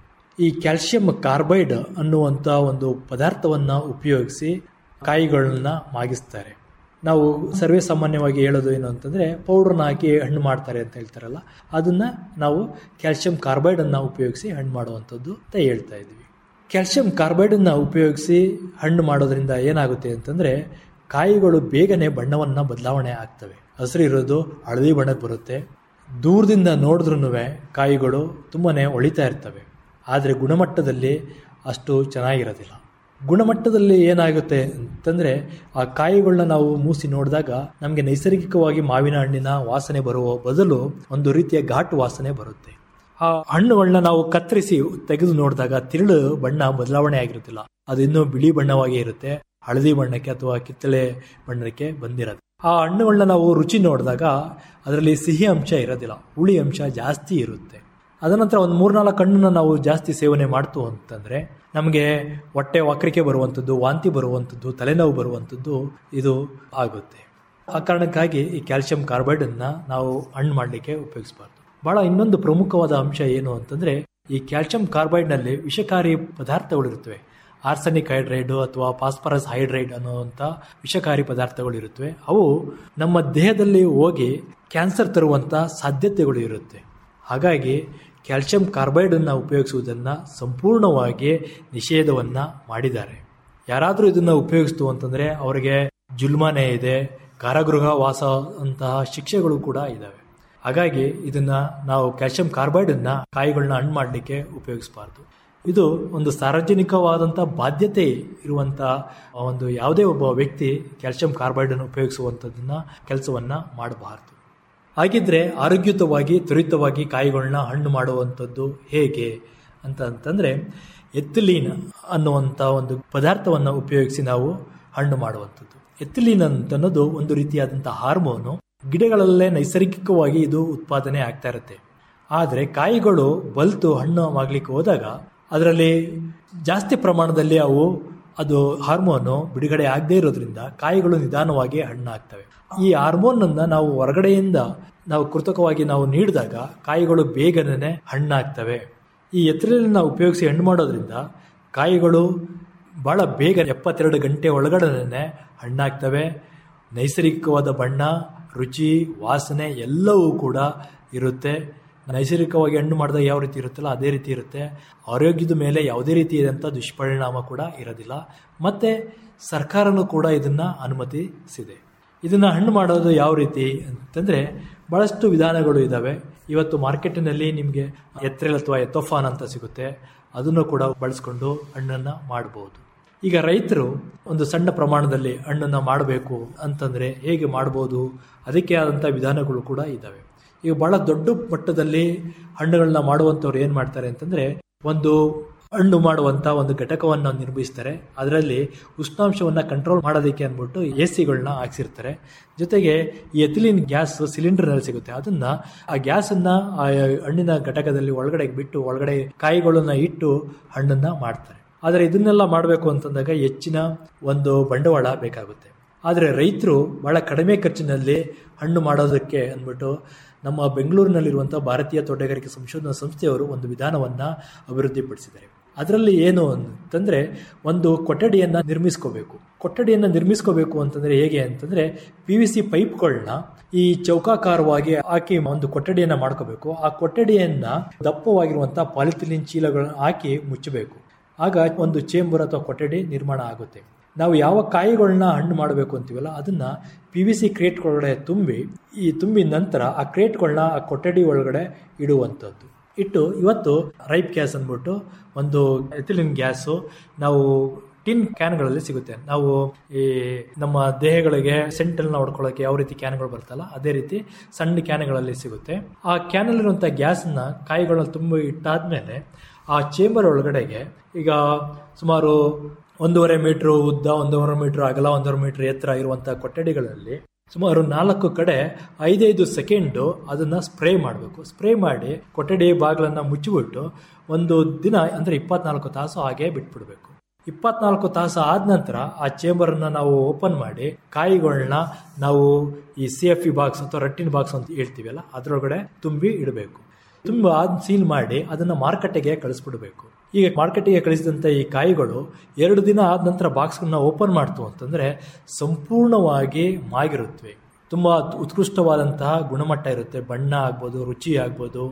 ಈ ಕ್ಯಾಲ್ಸಿಯಂ ಕಾರ್ಬೈಡ್ ಅನ್ನುವಂತ ಒಂದು ಪದಾರ್ಥವನ್ನ ಉಪಯೋಗಿಸಿ ಕಾಯಿಗಳನ್ನ ಮಾಗಿಸ್ತಾರೆ ನಾವು ಸರ್ವೇ ಸಾಮಾನ್ಯವಾಗಿ ಹೇಳೋದು ಏನು ಅಂತಂದ್ರೆ ಪೌಡರ್ನ ಹಾಕಿ ಹಣ್ಣು ಮಾಡ್ತಾರೆ ಅಂತ ಹೇಳ್ತಾರಲ್ಲ ಅದನ್ನ ನಾವು ಕ್ಯಾಲ್ಸಿಯಂ ಕಾರ್ಬೈಡ್ ಅನ್ನ ಉಪಯೋಗಿಸಿ ಹಣ್ಣು ಮಾಡುವಂಥದ್ದು ಅಂತ ಹೇಳ್ತಾ ಇದ್ವಿ ಕ್ಯಾಲ್ಸಿಯಂ ಕಾರ್ಬೈಡ್ ಅನ್ನ ಉಪಯೋಗಿಸಿ ಹಣ್ಣು ಮಾಡೋದ್ರಿಂದ ಏನಾಗುತ್ತೆ ಅಂತಂದ್ರೆ ಕಾಯಿಗಳು ಬೇಗನೆ ಬಣ್ಣವನ್ನ ಬದಲಾವಣೆ ಆಗ್ತವೆ ಹಸಿರು ಇರೋದು ಹಳದಿ ಬಣ್ಣಕ್ಕೆ ಬರುತ್ತೆ ದೂರದಿಂದ ನೋಡಿದ್ರೂ ಕಾಯಿಗಳು ತುಂಬಾನೇ ಒಳಿತಾ ಇರ್ತವೆ ಆದರೆ ಗುಣಮಟ್ಟದಲ್ಲಿ ಅಷ್ಟು ಚೆನ್ನಾಗಿರೋದಿಲ್ಲ ಗುಣಮಟ್ಟದಲ್ಲಿ ಏನಾಗುತ್ತೆ ಅಂತಂದ್ರೆ ಆ ಕಾಯಿಗಳನ್ನ ನಾವು ಮೂಸಿ ನೋಡಿದಾಗ ನಮಗೆ ನೈಸರ್ಗಿಕವಾಗಿ ಮಾವಿನ ಹಣ್ಣಿನ ವಾಸನೆ ಬರುವ ಬದಲು ಒಂದು ರೀತಿಯ ಘಾಟು ವಾಸನೆ ಬರುತ್ತೆ ಆ ಹಣ್ಣುಗಳನ್ನ ನಾವು ಕತ್ತರಿಸಿ ತೆಗೆದು ನೋಡಿದಾಗ ತಿರುಳು ಬಣ್ಣ ಬದಲಾವಣೆ ಆಗಿರುತ್ತಿಲ್ಲ ಅದು ಇನ್ನೂ ಬಿಳಿ ಬಣ್ಣವಾಗಿ ಇರುತ್ತೆ ಹಳದಿ ಬಣ್ಣಕ್ಕೆ ಅಥವಾ ಕಿತ್ತಳೆ ಬಣ್ಣಕ್ಕೆ ಬಂದಿರೋದು ಆ ಹಣ್ಣುಗಳನ್ನ ನಾವು ರುಚಿ ನೋಡಿದಾಗ ಅದರಲ್ಲಿ ಸಿಹಿ ಅಂಶ ಇರೋದಿಲ್ಲ ಹುಳಿ ಅಂಶ ಜಾಸ್ತಿ ಇರುತ್ತೆ ಅದನಂತರ ಒಂದು ಮೂರ್ನಾಲ್ಕು ಹಣ್ಣನ್ನ ನಾವು ಜಾಸ್ತಿ ಸೇವನೆ ಮಾಡ್ತು ಅಂತಂದ್ರೆ ನಮಗೆ ಹೊಟ್ಟೆ ವಕ್ರಿಕೆ ಬರುವಂಥದ್ದು ವಾಂತಿ ಬರುವಂಥದ್ದು ತಲೆನೋವು ಬರುವಂಥದ್ದು ಇದು ಆಗುತ್ತೆ ಆ ಕಾರಣಕ್ಕಾಗಿ ಈ ಕ್ಯಾಲ್ಸಿಯಂ ಕಾರ್ಬೈಡ್ ಅನ್ನ ನಾವು ಹಣ್ಣು ಮಾಡಲಿಕ್ಕೆ ಉಪಯೋಗಿಸಬಾರ್ದು ಬಹಳ ಇನ್ನೊಂದು ಪ್ರಮುಖವಾದ ಅಂಶ ಏನು ಅಂತಂದ್ರೆ ಈ ಕ್ಯಾಲ್ಸಿಯಂ ಕಾರ್ಬೈಡ್ ನಲ್ಲಿ ವಿಷಕಾರಿ ಪದಾರ್ಥಗಳು ಇರುತ್ತವೆ ಆರ್ಸನಿಕ್ ಹೈಡ್ರೈಡ್ ಅಥವಾ ಫಾಸ್ಫರಸ್ ಹೈಡ್ರೈಡ್ ಅನ್ನುವಂಥ ವಿಷಕಾರಿ ಪದಾರ್ಥಗಳು ಇರುತ್ತವೆ ಅವು ನಮ್ಮ ದೇಹದಲ್ಲಿ ಹೋಗಿ ಕ್ಯಾನ್ಸರ್ ತರುವಂಥ ಸಾಧ್ಯತೆಗಳು ಇರುತ್ತೆ ಹಾಗಾಗಿ ಕ್ಯಾಲ್ಸಿಯಂ ಕಾರ್ಬೈಡ್ ಅನ್ನು ಉಪಯೋಗಿಸುವುದನ್ನ ಸಂಪೂರ್ಣವಾಗಿ ನಿಷೇಧವನ್ನ ಮಾಡಿದ್ದಾರೆ ಯಾರಾದರೂ ಇದನ್ನ ಉಪಯೋಗಿಸ್ತು ಅಂತಂದ್ರೆ ಅವರಿಗೆ ಜುಲ್ಮಾನೆ ಇದೆ ಕಾರಾಗೃಹ ವಾಸ ಅಂತಹ ಶಿಕ್ಷೆಗಳು ಕೂಡ ಇದಾವೆ ಹಾಗಾಗಿ ಇದನ್ನ ನಾವು ಕ್ಯಾಲ್ಸಿಯಂ ಕಾರ್ಬೈಡ್ ಅನ್ನ ಕಾಯಿಗಳನ್ನ ಹಣ್ಣು ಮಾಡಲಿಕ್ಕೆ ಉಪಯೋಗಿಸಬಾರ್ದು ಇದು ಒಂದು ಸಾರ್ವಜನಿಕವಾದಂಥ ಬಾಧ್ಯತೆ ಇರುವಂತ ಒಂದು ಯಾವುದೇ ಒಬ್ಬ ವ್ಯಕ್ತಿ ಕ್ಯಾಲ್ಸಿಯಂ ಕಾರ್ಬೈಡ್ ಅನ್ನು ಉಪಯೋಗಿಸುವಂಥದ್ದನ್ನ ಕೆಲಸವನ್ನ ಮಾಡಬಾರದು ಹಾಗಿದ್ರೆ ಆರೋಗ್ಯಯುತವಾಗಿ ತ್ವರಿತವಾಗಿ ಕಾಯಿಗಳನ್ನ ಹಣ್ಣು ಮಾಡುವಂಥದ್ದು ಹೇಗೆ ಅಂತ ಅಂತಂದ್ರೆ ಎಥಿಲೀನ್ ಅನ್ನುವಂಥ ಒಂದು ಪದಾರ್ಥವನ್ನು ಉಪಯೋಗಿಸಿ ನಾವು ಹಣ್ಣು ಮಾಡುವಂಥದ್ದು ಎಥಿಲೀನ್ ಅಂತ ಅನ್ನೋದು ಒಂದು ರೀತಿಯಾದಂಥ ಹಾರ್ಮೋನು ಗಿಡಗಳಲ್ಲೇ ನೈಸರ್ಗಿಕವಾಗಿ ಇದು ಉತ್ಪಾದನೆ ಆಗ್ತಾ ಇರುತ್ತೆ ಆದರೆ ಕಾಯಿಗಳು ಬಲ್ತು ಹಣ್ಣು ಆಗ್ಲಿಕ್ಕೆ ಹೋದಾಗ ಅದರಲ್ಲಿ ಜಾಸ್ತಿ ಪ್ರಮಾಣದಲ್ಲಿ ಅವು ಅದು ಹಾರ್ಮೋನು ಬಿಡುಗಡೆ ಆಗದೇ ಇರೋದ್ರಿಂದ ಕಾಯಿಗಳು ನಿಧಾನವಾಗಿ ಹಣ್ಣಾಗ್ತವೆ ಈ ಹಾರ್ಮೋನ್ ಅನ್ನ ನಾವು ಹೊರಗಡೆಯಿಂದ ನಾವು ಕೃತಕವಾಗಿ ನಾವು ನೀಡಿದಾಗ ಕಾಯಿಗಳು ಬೇಗನೆ ಹಣ್ಣಾಗ್ತವೆ ಈ ಎತ್ತರನ್ನ ಉಪಯೋಗಿಸಿ ಹಣ್ಣು ಮಾಡೋದ್ರಿಂದ ಕಾಯಿಗಳು ಬಹಳ ಬೇಗ ಎಪ್ಪತ್ತೆರಡು ಗಂಟೆ ಒಳಗಡೆನೆ ಹಣ್ಣಾಗ್ತವೆ ನೈಸರ್ಗಿಕವಾದ ಬಣ್ಣ ರುಚಿ ವಾಸನೆ ಎಲ್ಲವೂ ಕೂಡ ಇರುತ್ತೆ ನೈಸರ್ಗಿಕವಾಗಿ ಹಣ್ಣು ಮಾಡಿದಾಗ ಯಾವ ರೀತಿ ಇರುತ್ತಲ್ಲ ಅದೇ ರೀತಿ ಇರುತ್ತೆ ಆರೋಗ್ಯದ ಮೇಲೆ ಯಾವುದೇ ರೀತಿಯಾದಂಥ ದುಷ್ಪರಿಣಾಮ ಕೂಡ ಇರೋದಿಲ್ಲ ಮತ್ತೆ ಸರ್ಕಾರನೂ ಕೂಡ ಇದನ್ನ ಅನುಮತಿಸಿದೆ ಇದನ್ನ ಹಣ್ಣು ಮಾಡೋದು ಯಾವ ರೀತಿ ಅಂತಂದ್ರೆ ಬಹಳಷ್ಟು ವಿಧಾನಗಳು ಇದ್ದಾವೆ ಇವತ್ತು ಮಾರ್ಕೆಟಿನಲ್ಲಿ ನಿಮಗೆ ಎತ್ರೆಲ್ ಅಥವಾ ಎತ್ತೋಫಾನ್ ಅಂತ ಸಿಗುತ್ತೆ ಅದನ್ನು ಕೂಡ ಬಳಸ್ಕೊಂಡು ಹಣ್ಣನ್ನ ಮಾಡಬಹುದು ಈಗ ರೈತರು ಒಂದು ಸಣ್ಣ ಪ್ರಮಾಣದಲ್ಲಿ ಹಣ್ಣನ್ನ ಮಾಡಬೇಕು ಅಂತಂದ್ರೆ ಹೇಗೆ ಮಾಡಬಹುದು ಅದಕ್ಕೆ ಆದಂಥ ವಿಧಾನಗಳು ಕೂಡ ಇದ್ದಾವೆ ಈಗ ಬಹಳ ದೊಡ್ಡ ಮಟ್ಟದಲ್ಲಿ ಹಣ್ಣುಗಳನ್ನ ಮಾಡುವಂಥವ್ರು ಏನು ಮಾಡ್ತಾರೆ ಅಂತಂದ್ರೆ ಒಂದು ಹಣ್ಣು ಮಾಡುವಂತ ಒಂದು ಘಟಕವನ್ನು ನಿರ್ಮಿಸ್ತಾರೆ ಅದರಲ್ಲಿ ಉಷ್ಣಾಂಶವನ್ನ ಕಂಟ್ರೋಲ್ ಮಾಡೋದಕ್ಕೆ ಅಂದ್ಬಿಟ್ಟು ಎ ಸಿಗಳನ್ನ ಹಾಕ್ಸಿರ್ತಾರೆ ಜೊತೆಗೆ ಈ ಎಥಿಲಿನ್ ಗ್ಯಾಸ್ ಸಿಲಿಂಡರ್ನಲ್ಲಿ ಸಿಗುತ್ತೆ ಅದನ್ನ ಆ ಗ್ಯಾಸನ್ನ ಆ ಹಣ್ಣಿನ ಘಟಕದಲ್ಲಿ ಒಳಗಡೆ ಬಿಟ್ಟು ಒಳಗಡೆ ಕಾಯಿಗಳನ್ನ ಇಟ್ಟು ಹಣ್ಣನ್ನ ಮಾಡ್ತಾರೆ ಆದರೆ ಇದನ್ನೆಲ್ಲ ಮಾಡಬೇಕು ಅಂತಂದಾಗ ಹೆಚ್ಚಿನ ಒಂದು ಬಂಡವಾಳ ಬೇಕಾಗುತ್ತೆ ಆದರೆ ರೈತರು ಬಹಳ ಕಡಿಮೆ ಖರ್ಚಿನಲ್ಲಿ ಹಣ್ಣು ಮಾಡೋದಕ್ಕೆ ಅಂದ್ಬಿಟ್ಟು ನಮ್ಮ ಬೆಂಗಳೂರಿನಲ್ಲಿರುವಂಥ ಭಾರತೀಯ ತೋಟಗಾರಿಕೆ ಸಂಶೋಧನಾ ಸಂಸ್ಥೆಯವರು ಒಂದು ವಿಧಾನವನ್ನು ಅಭಿವೃದ್ಧಿಪಡಿಸಿದ್ದಾರೆ ಅದರಲ್ಲಿ ಏನು ಅಂತಂದ್ರೆ ಒಂದು ಕೊಠಡಿಯನ್ನ ನಿರ್ಮಿಸ್ಕೋಬೇಕು ಕೊಠಡಿಯನ್ನ ನಿರ್ಮಿಸ್ಕೋಬೇಕು ಅಂತಂದ್ರೆ ಹೇಗೆ ಅಂತಂದ್ರೆ ಪಿ ವಿ ಸಿ ಪೈಪ್ಗಳನ್ನ ಈ ಚೌಕಾಕಾರವಾಗಿ ಹಾಕಿ ಒಂದು ಕೊಠಡಿಯನ್ನ ಮಾಡ್ಕೋಬೇಕು ಆ ಕೊಠಡಿಯನ್ನ ದಪ್ಪವಾಗಿರುವಂತಹ ಪಾಲಿಥಿಲಿನ್ ಚೀಲಗಳನ್ನ ಹಾಕಿ ಮುಚ್ಚಬೇಕು ಆಗ ಒಂದು ಚೇಂಬರ್ ಅಥವಾ ಕೊಠಡಿ ನಿರ್ಮಾಣ ಆಗುತ್ತೆ ನಾವು ಯಾವ ಕಾಯಿಗಳನ್ನ ಹಣ್ಣು ಮಾಡಬೇಕು ಅಂತೀವಲ್ಲ ಅದನ್ನ ಪಿ ವಿ ಸಿ ಕ್ರೇಟ್ಗಳೊಳಗಡೆ ತುಂಬಿ ಈ ತುಂಬಿದ ನಂತರ ಆ ಕ್ರೇಟ್ಗಳನ್ನ ಆ ಕೊಠಡಿ ಒಳಗಡೆ ಇಡುವಂಥದ್ದು ಇಟ್ಟು ಇವತ್ತು ರೈಪ್ ಗ್ಯಾಸ್ ಅಂದ್ಬಿಟ್ಟು ಒಂದು ಎಥಿಲಿನ್ ಗ್ಯಾಸು ನಾವು ಟಿನ್ ಕ್ಯಾನ್ಗಳಲ್ಲಿ ಸಿಗುತ್ತೆ ನಾವು ಈ ನಮ್ಮ ದೇಹಗಳಿಗೆ ಸೆಂಟಲ್ನ ಹೊಡ್ಕೊಳ್ಳೋಕೆ ಯಾವ ರೀತಿ ಕ್ಯಾನ್ಗಳು ಬರ್ತಲ್ಲ ಅದೇ ರೀತಿ ಸಣ್ಣ ಕ್ಯಾನ್ಗಳಲ್ಲಿ ಸಿಗುತ್ತೆ ಆ ಕ್ಯಾನಲ್ಲಿರುವಂಥ ಗ್ಯಾಸ್ನ ಕಾಯಿಗಳನ್ನ ತುಂಬ ಇಟ್ಟಾದ್ಮೇಲೆ ಆ ಚೇಂಬರ್ ಒಳಗಡೆಗೆ ಈಗ ಸುಮಾರು ಒಂದೂವರೆ ಮೀಟರ್ ಉದ್ದ ಒಂದೂವರೆ ಮೀಟರ್ ಅಗಲ ಒಂದೂವರೆ ಮೀಟರ್ ಎತ್ತರ ಇರುವಂಥ ಕೊಠಡಿಗಳಲ್ಲಿ ಸುಮಾರು ನಾಲ್ಕು ಕಡೆ ಐದೈದು ಸೆಕೆಂಡು ಅದನ್ನ ಸ್ಪ್ರೇ ಮಾಡಬೇಕು ಸ್ಪ್ರೇ ಮಾಡಿ ಕೊಠಡಿ ಬಾಗಿಲನ್ನ ಮುಚ್ಚಿಬಿಟ್ಟು ಒಂದು ದಿನ ಅಂದ್ರೆ ಇಪ್ಪತ್ನಾಲ್ಕು ತಾಸು ಹಾಗೆ ಬಿಟ್ಬಿಡ್ಬೇಕು ಇಪ್ಪತ್ನಾಲ್ಕು ತಾಸು ಆದ ನಂತರ ಆ ಚೇಂಬರ್ನ ನಾವು ಓಪನ್ ಮಾಡಿ ಕಾಯಿಗಳನ್ನ ನಾವು ಈ ಸಿ ಎಫ್ ಇ ಬಾಕ್ಸ್ ಅಥವಾ ರಟ್ಟಿನ ಬಾಕ್ಸ್ ಅಂತ ಹೇಳ್ತೀವಲ್ಲ ಅದರೊಳಗಡೆ ತುಂಬಿ ಇಡಬೇಕು ತುಂಬ ಸೀಲ್ ಮಾಡಿ ಅದನ್ನ ಮಾರ್ಕೆಟ್ಗೆ ಕಳಿಸ್ಬಿಡ್ಬೇಕು ಈಗ ಮಾರ್ಕೆಟಿಗೆ ಕಳಿಸಿದಂಥ ಈ ಕಾಯಿಗಳು ಎರಡು ದಿನ ಆದ ನಂತರ ಬಾಕ್ಸ್ಗಳನ್ನ ಓಪನ್ ಮಾಡ್ತು ಅಂತಂದ್ರೆ ಸಂಪೂರ್ಣವಾಗಿ ಮಾಗಿರುತ್ತವೆ ತುಂಬ ಉತ್ಕೃಷ್ಟವಾದಂತಹ ಗುಣಮಟ್ಟ ಇರುತ್ತೆ ಬಣ್ಣ ಆಗ್ಬೋದು ರುಚಿ ಆಗ್ಬೋದು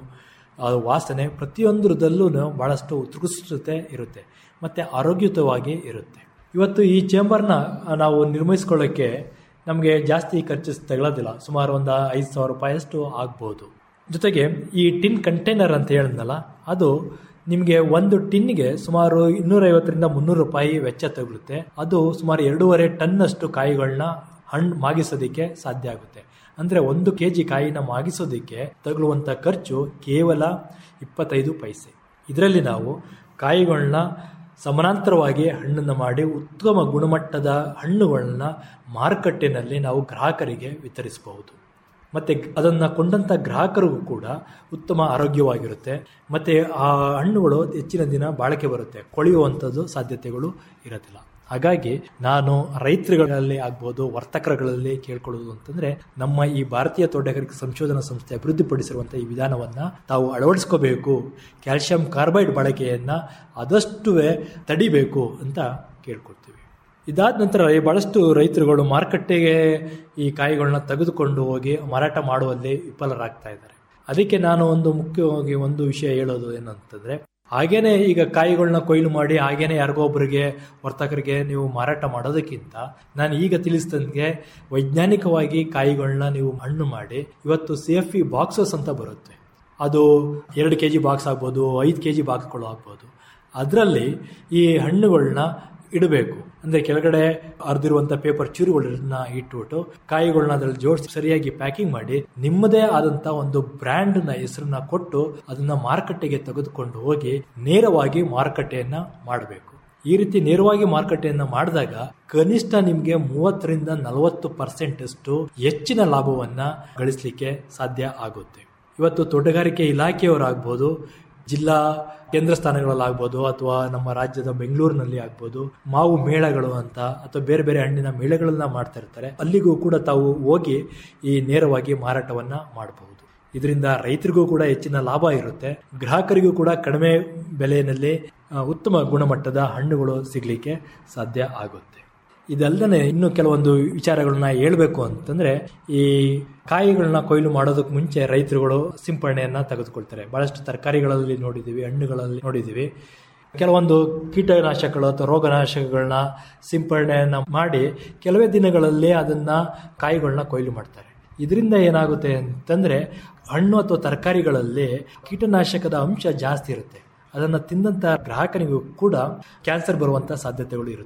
ವಾಸನೆ ಪ್ರತಿಯೊಂದರದಲ್ಲೂ ಬಹಳಷ್ಟು ಉತ್ಕೃಷ್ಟತೆ ಇರುತ್ತೆ ಮತ್ತು ಆರೋಗ್ಯಯುತವಾಗಿ ಇರುತ್ತೆ ಇವತ್ತು ಈ ಚೇಂಬರ್ನ ನಾವು ನಿರ್ಮಿಸ್ಕೊಳ್ಳೋಕ್ಕೆ ನಮಗೆ ಜಾಸ್ತಿ ಖರ್ಚು ತಗೊಳ್ಳೋದಿಲ್ಲ ಸುಮಾರು ಒಂದು ಐದು ಸಾವಿರ ರೂಪಾಯಿಯಷ್ಟು ಆಗ್ಬೋದು ಜೊತೆಗೆ ಈ ಟಿನ್ ಕಂಟೈನರ್ ಅಂತ ಹೇಳಿದ್ನಲ್ಲ ಅದು ನಿಮಗೆ ಒಂದು ಟಿನ್ಗೆ ಸುಮಾರು ಇನ್ನೂರೈವತ್ತರಿಂದ ಮುನ್ನೂರು ರೂಪಾಯಿ ವೆಚ್ಚ ತಗೊಳುತ್ತೆ ಅದು ಸುಮಾರು ಎರಡೂವರೆ ಟನ್ನಷ್ಟು ಕಾಯಿಗಳನ್ನ ಹಣ್ಣು ಮಾಗಿಸೋದಕ್ಕೆ ಸಾಧ್ಯ ಆಗುತ್ತೆ ಅಂದರೆ ಒಂದು ಕೆ ಜಿ ಕಾಯಿನ ಮಾಗಿಸೋದಕ್ಕೆ ತಗುಲುವಂಥ ಖರ್ಚು ಕೇವಲ ಇಪ್ಪತ್ತೈದು ಪೈಸೆ ಇದರಲ್ಲಿ ನಾವು ಕಾಯಿಗಳನ್ನ ಸಮಾನಾಂತರವಾಗಿ ಹಣ್ಣನ್ನು ಮಾಡಿ ಉತ್ತಮ ಗುಣಮಟ್ಟದ ಹಣ್ಣುಗಳನ್ನ ಮಾರುಕಟ್ಟೆನಲ್ಲಿ ನಾವು ಗ್ರಾಹಕರಿಗೆ ವಿತರಿಸಬಹುದು ಮತ್ತೆ ಅದನ್ನ ಕೊಂಡಂತ ಗ್ರಾಹಕರಿಗೂ ಕೂಡ ಉತ್ತಮ ಆರೋಗ್ಯವಾಗಿರುತ್ತೆ ಮತ್ತೆ ಆ ಹಣ್ಣುಗಳು ಹೆಚ್ಚಿನ ದಿನ ಬಾಳಿಕೆ ಬರುತ್ತೆ ಕೊಳೆಯುವಂಥದ್ದು ಸಾಧ್ಯತೆಗಳು ಇರೋದಿಲ್ಲ ಹಾಗಾಗಿ ನಾನು ರೈತರುಗಳಲ್ಲಿ ಆಗ್ಬೋದು ವರ್ತಕರುಗಳಲ್ಲಿ ಕೇಳ್ಕೊಳ್ಳೋದು ಅಂತಂದ್ರೆ ನಮ್ಮ ಈ ಭಾರತೀಯ ತೋಟಗಾರಿಕೆ ಸಂಶೋಧನಾ ಸಂಸ್ಥೆ ಅಭಿವೃದ್ಧಿಪಡಿಸಿರುವಂತಹ ಈ ವಿಧಾನವನ್ನ ತಾವು ಅಳವಡಿಸ್ಕೋಬೇಕು ಕ್ಯಾಲ್ಸಿಯಂ ಕಾರ್ಬೈಡ್ ಬಳಕೆಯನ್ನ ಆದಷ್ಟು ತಡಿಬೇಕು ಅಂತ ಕೇಳ್ಕೊಳ್ತೀವಿ ಇದಾದ ನಂತರ ಬಹಳಷ್ಟು ರೈತರುಗಳು ಮಾರುಕಟ್ಟೆಗೆ ಈ ಕಾಯಿಗಳನ್ನ ತೆಗೆದುಕೊಂಡು ಹೋಗಿ ಮಾರಾಟ ಮಾಡುವಲ್ಲಿ ವಿಫಲರಾಗ್ತಾ ಇದ್ದಾರೆ ಅದಕ್ಕೆ ನಾನು ಒಂದು ಮುಖ್ಯವಾಗಿ ಒಂದು ವಿಷಯ ಹೇಳೋದು ಏನಂತಂದ್ರೆ ಹಾಗೇನೆ ಈಗ ಕಾಯಿಗಳನ್ನ ಕೊಯ್ಲು ಮಾಡಿ ಹಾಗೇನೆ ಯಾರಿಗೋ ಒಬ್ಬರಿಗೆ ವರ್ತಕರಿಗೆ ನೀವು ಮಾರಾಟ ಮಾಡೋದಕ್ಕಿಂತ ನಾನು ಈಗ ತಿಳಿಸಿದಂಗೆ ವೈಜ್ಞಾನಿಕವಾಗಿ ಕಾಯಿಗಳನ್ನ ನೀವು ಹಣ್ಣು ಮಾಡಿ ಇವತ್ತು ಸಿ ಎಫ್ ಇ ಬಾಕ್ಸಸ್ ಅಂತ ಬರುತ್ತೆ ಅದು ಎರಡು ಕೆ ಜಿ ಬಾಕ್ಸ್ ಆಗ್ಬೋದು ಐದು ಕೆ ಜಿ ಬಾಕ್ಸ್ಗಳು ಆಗ್ಬೋದು ಅದರಲ್ಲಿ ಈ ಹಣ್ಣುಗಳನ್ನ ಇಡಬೇಕು ಅಂದ್ರೆ ಕೆಳಗಡೆ ಅರ್ದಿರುವಂತ ಪೇಪರ್ ಚೂರುಗಳನ್ನ ಇಟ್ಬಿಟ್ಟು ಕಾಯಿಗಳನ್ನ ಅದ್ರಲ್ಲಿ ಜೋಡಿಸಿ ಸರಿಯಾಗಿ ಪ್ಯಾಕಿಂಗ್ ಮಾಡಿ ನಿಮ್ಮದೇ ಆದಂತ ಒಂದು ಬ್ರ್ಯಾಂಡ್ ನ ಹೆಸರನ್ನ ಕೊಟ್ಟು ಅದನ್ನ ಮಾರುಕಟ್ಟೆಗೆ ತೆಗೆದುಕೊಂಡು ಹೋಗಿ ನೇರವಾಗಿ ಮಾರುಕಟ್ಟೆಯನ್ನ ಮಾಡಬೇಕು ಈ ರೀತಿ ನೇರವಾಗಿ ಮಾರುಕಟ್ಟೆಯನ್ನ ಮಾಡಿದಾಗ ಕನಿಷ್ಠ ನಿಮ್ಗೆ ಮೂವತ್ತರಿಂದ ನಲವತ್ತು ಪರ್ಸೆಂಟ್ ಅಷ್ಟು ಹೆಚ್ಚಿನ ಲಾಭವನ್ನ ಗಳಿಸಲಿಕ್ಕೆ ಸಾಧ್ಯ ಆಗುತ್ತೆ ಇವತ್ತು ತೋಟಗಾರಿಕೆ ಇಲಾಖೆಯವರಾಗ್ಬೋದು ಜಿಲ್ಲಾ ಕೇಂದ್ರ ಸ್ಥಾನಗಳಲ್ಲಾಗ್ಬೋದು ಅಥವಾ ನಮ್ಮ ರಾಜ್ಯದ ಬೆಂಗಳೂರಿನಲ್ಲಿ ಆಗ್ಬೋದು ಮಾವು ಮೇಳಗಳು ಅಂತ ಅಥವಾ ಬೇರೆ ಬೇರೆ ಹಣ್ಣಿನ ಮೇಳಗಳನ್ನ ಮಾಡ್ತಾ ಇರ್ತಾರೆ ಅಲ್ಲಿಗೂ ಕೂಡ ತಾವು ಹೋಗಿ ಈ ನೇರವಾಗಿ ಮಾರಾಟವನ್ನ ಮಾಡಬಹುದು ಇದರಿಂದ ರೈತರಿಗೂ ಕೂಡ ಹೆಚ್ಚಿನ ಲಾಭ ಇರುತ್ತೆ ಗ್ರಾಹಕರಿಗೂ ಕೂಡ ಕಡಿಮೆ ಬೆಲೆಯಲ್ಲಿ ಉತ್ತಮ ಗುಣಮಟ್ಟದ ಹಣ್ಣುಗಳು ಸಿಗಲಿಕ್ಕೆ ಸಾಧ್ಯ ಆಗುತ್ತೆ ಇದಲ್ಲದೆ ಇನ್ನು ಕೆಲವೊಂದು ವಿಚಾರಗಳನ್ನ ಹೇಳ್ಬೇಕು ಅಂತಂದ್ರೆ ಈ ಕಾಯಿಗಳನ್ನ ಕೊಯ್ಲು ಮಾಡೋದಕ್ಕೆ ಮುಂಚೆ ರೈತರುಗಳು ಸಿಂಪರಣೆಯನ್ನ ತೆಗೆದುಕೊಳ್ತಾರೆ ಬಹಳಷ್ಟು ತರಕಾರಿಗಳಲ್ಲಿ ನೋಡಿದೀವಿ ಹಣ್ಣುಗಳಲ್ಲಿ ನೋಡಿದೀವಿ ಕೆಲವೊಂದು ಕೀಟನಾಶಕಗಳು ಅಥವಾ ರೋಗನಾಶಕಗಳನ್ನ ಸಿಂಪರಣೆಯನ್ನ ಮಾಡಿ ಕೆಲವೇ ದಿನಗಳಲ್ಲಿ ಅದನ್ನ ಕಾಯಿಗಳನ್ನ ಕೊಯ್ಲು ಮಾಡ್ತಾರೆ ಇದರಿಂದ ಏನಾಗುತ್ತೆ ಅಂತಂದ್ರೆ ಹಣ್ಣು ಅಥವಾ ತರಕಾರಿಗಳಲ್ಲಿ ಕೀಟನಾಶಕದ ಅಂಶ ಜಾಸ್ತಿ ಇರುತ್ತೆ ಅದನ್ನ ತಿಂದಂತ ಗ್ರಾಹಕನಿಗೂ ಕೂಡ ಕ್ಯಾನ್ಸರ್ ಬರುವಂತ ಸಾಧ್ಯತೆಗಳು ಇರುತ್ತೆ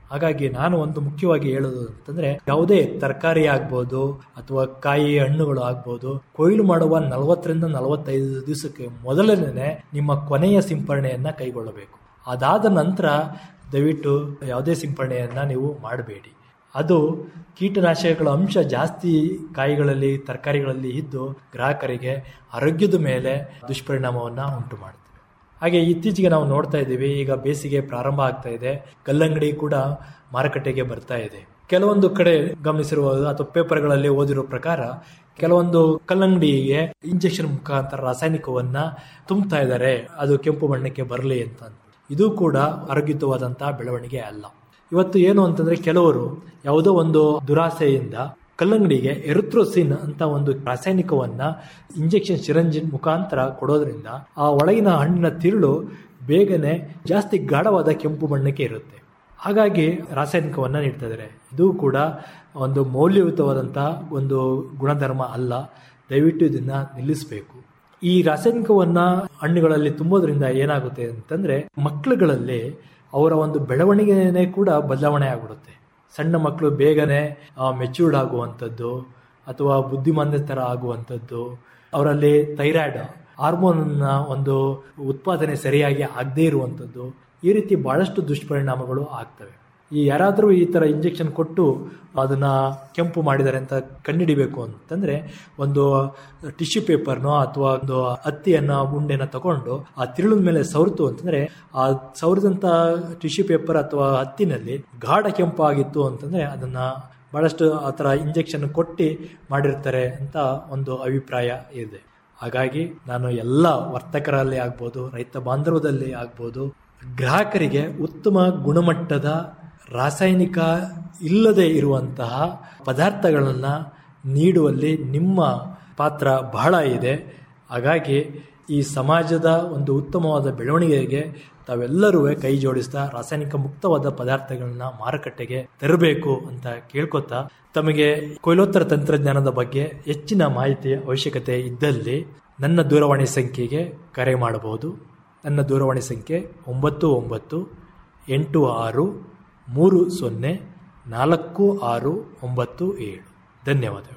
ಹಾಗಾಗಿ ನಾನು ಒಂದು ಮುಖ್ಯವಾಗಿ ಹೇಳೋದು ಅಂತಂದ್ರೆ ಯಾವುದೇ ತರಕಾರಿ ಆಗ್ಬೋದು ಅಥವಾ ಕಾಯಿ ಹಣ್ಣುಗಳು ಆಗ್ಬೋದು ಕೊಯ್ಲು ಮಾಡುವ ನಲವತ್ತರಿಂದ ನಲವತ್ತೈದು ದಿವಸಕ್ಕೆ ಮೊದಲನೇ ನಿಮ್ಮ ಕೊನೆಯ ಸಿಂಪರಣೆಯನ್ನ ಕೈಗೊಳ್ಳಬೇಕು ಅದಾದ ನಂತರ ದಯವಿಟ್ಟು ಯಾವುದೇ ಸಿಂಪರಣೆಯನ್ನ ನೀವು ಮಾಡಬೇಡಿ ಅದು ಕೀಟನಾಶಕಗಳ ಅಂಶ ಜಾಸ್ತಿ ಕಾಯಿಗಳಲ್ಲಿ ತರಕಾರಿಗಳಲ್ಲಿ ಇದ್ದು ಗ್ರಾಹಕರಿಗೆ ಆರೋಗ್ಯದ ಮೇಲೆ ದುಷ್ಪರಿಣಾಮವನ್ನು ಉಂಟು ಮಾಡುತ್ತೆ ಹಾಗೆ ಇತ್ತೀಚೆಗೆ ನಾವು ನೋಡ್ತಾ ಇದ್ದೀವಿ ಈಗ ಬೇಸಿಗೆ ಪ್ರಾರಂಭ ಆಗ್ತಾ ಇದೆ ಕಲ್ಲಂಗಡಿ ಕೂಡ ಮಾರುಕಟ್ಟೆಗೆ ಬರ್ತಾ ಇದೆ ಕೆಲವೊಂದು ಕಡೆ ಗಮನಿಸಿರುವುದು ಅಥವಾ ಪೇಪರ್ಗಳಲ್ಲಿ ಓದಿರೋ ಪ್ರಕಾರ ಕೆಲವೊಂದು ಕಲ್ಲಂಗಡಿಗೆ ಇಂಜೆಕ್ಷನ್ ಮುಖಾಂತರ ರಾಸಾಯನಿಕವನ್ನ ತುಂಬುತ್ತಾ ಇದ್ದಾರೆ ಅದು ಕೆಂಪು ಬಣ್ಣಕ್ಕೆ ಬರಲಿ ಅಂತ ಇದು ಕೂಡ ಆರೋಗ್ಯಯುತವಾದಂತಹ ಬೆಳವಣಿಗೆ ಅಲ್ಲ ಇವತ್ತು ಏನು ಅಂತಂದ್ರೆ ಕೆಲವರು ಯಾವುದೋ ಒಂದು ದುರಾಸೆಯಿಂದ ಕಲ್ಲಂಗಡಿಗೆ ಎರುತ್ರೋಸಿನ್ ಅಂತ ಒಂದು ರಾಸಾಯನಿಕವನ್ನ ಇಂಜೆಕ್ಷನ್ ಸಿರಂಜಿನ್ ಮುಖಾಂತರ ಕೊಡೋದ್ರಿಂದ ಆ ಒಳಗಿನ ಹಣ್ಣಿನ ತಿರುಳು ಬೇಗನೆ ಜಾಸ್ತಿ ಗಾಢವಾದ ಕೆಂಪು ಬಣ್ಣಕ್ಕೆ ಇರುತ್ತೆ ಹಾಗಾಗಿ ರಾಸಾಯನಿಕವನ್ನ ನೀಡ್ತಾ ಇದ್ದಾರೆ ಇದು ಕೂಡ ಒಂದು ಮೌಲ್ಯಯುತವಾದಂತಹ ಒಂದು ಗುಣಧರ್ಮ ಅಲ್ಲ ದಯವಿಟ್ಟು ಇದನ್ನ ನಿಲ್ಲಿಸಬೇಕು ಈ ರಾಸಾಯನಿಕವನ್ನ ಹಣ್ಣುಗಳಲ್ಲಿ ತುಂಬೋದ್ರಿಂದ ಏನಾಗುತ್ತೆ ಅಂತಂದ್ರೆ ಮಕ್ಕಳುಗಳಲ್ಲಿ ಅವರ ಒಂದು ಬೆಳವಣಿಗೆನೇ ಕೂಡ ಬದಲಾವಣೆ ಆಗ್ಬಿಡುತ್ತೆ ಸಣ್ಣ ಮಕ್ಕಳು ಬೇಗನೆ ಮೆಚ್ಯೂರ್ಡ್ ಆಗುವಂಥದ್ದು ಅಥವಾ ಬುದ್ಧಿಮಾನ್ಯತರ ಆಗುವಂಥದ್ದು ಅವರಲ್ಲಿ ಥೈರಾಯ್ಡ್ ಹಾರ್ಮೋನ್ನ ಒಂದು ಉತ್ಪಾದನೆ ಸರಿಯಾಗಿ ಆಗದೇ ಇರುವಂಥದ್ದು ಈ ರೀತಿ ಬಹಳಷ್ಟು ದುಷ್ಪರಿಣಾಮಗಳು ಆಗ್ತವೆ ಈ ಯಾರಾದರೂ ಈ ಥರ ಇಂಜೆಕ್ಷನ್ ಕೊಟ್ಟು ಅದನ್ನ ಕೆಂಪು ಮಾಡಿದ್ದಾರೆ ಅಂತ ಕಂಡುಹಿಡಿಬೇಕು ಅಂತಂದ್ರೆ ಒಂದು ಟಿಶ್ಯೂ ಪೇಪರ್ನೋ ಅಥವಾ ಒಂದು ಹತ್ತಿಯನ್ನ ಉಂಡೆನ ತಗೊಂಡು ಆ ತಿರುಳಿನ ಮೇಲೆ ಸವರ್ತು ಅಂತಂದ್ರೆ ಆ ಸವರಿದಂತ ಟಿಶ್ಯೂ ಪೇಪರ್ ಅಥವಾ ಹತ್ತಿನಲ್ಲಿ ಗಾಢ ಕೆಂಪು ಆಗಿತ್ತು ಅಂತಂದ್ರೆ ಅದನ್ನ ಬಹಳಷ್ಟು ಆ ಥರ ಇಂಜೆಕ್ಷನ್ ಕೊಟ್ಟು ಮಾಡಿರ್ತಾರೆ ಅಂತ ಒಂದು ಅಭಿಪ್ರಾಯ ಇದೆ ಹಾಗಾಗಿ ನಾನು ಎಲ್ಲ ವರ್ತಕರಲ್ಲಿ ಆಗ್ಬೋದು ರೈತ ಬಾಂಧವದಲ್ಲಿ ಆಗ್ಬೋದು ಗ್ರಾಹಕರಿಗೆ ಉತ್ತಮ ಗುಣಮಟ್ಟದ ರಾಸಾಯನಿಕ ಇಲ್ಲದೆ ಇರುವಂತಹ ಪದಾರ್ಥಗಳನ್ನು ನೀಡುವಲ್ಲಿ ನಿಮ್ಮ ಪಾತ್ರ ಬಹಳ ಇದೆ ಹಾಗಾಗಿ ಈ ಸಮಾಜದ ಒಂದು ಉತ್ತಮವಾದ ಬೆಳವಣಿಗೆಗೆ ತಾವೆಲ್ಲರೂ ಕೈ ಜೋಡಿಸ್ತಾ ರಾಸಾಯನಿಕ ಮುಕ್ತವಾದ ಪದಾರ್ಥಗಳನ್ನ ಮಾರುಕಟ್ಟೆಗೆ ತರಬೇಕು ಅಂತ ಕೇಳ್ಕೊತಾ ತಮಗೆ ಕೊಯ್ಲೋತ್ತರ ತಂತ್ರಜ್ಞಾನದ ಬಗ್ಗೆ ಹೆಚ್ಚಿನ ಮಾಹಿತಿಯ ಅವಶ್ಯಕತೆ ಇದ್ದಲ್ಲಿ ನನ್ನ ದೂರವಾಣಿ ಸಂಖ್ಯೆಗೆ ಕರೆ ಮಾಡಬಹುದು ನನ್ನ ದೂರವಾಣಿ ಸಂಖ್ಯೆ ಒಂಬತ್ತು ಒಂಬತ್ತು ಎಂಟು ಆರು ಮೂರು ಸೊನ್ನೆ ನಾಲ್ಕು ಆರು ಒಂಬತ್ತು ಏಳು ಧನ್ಯವಾದಗಳು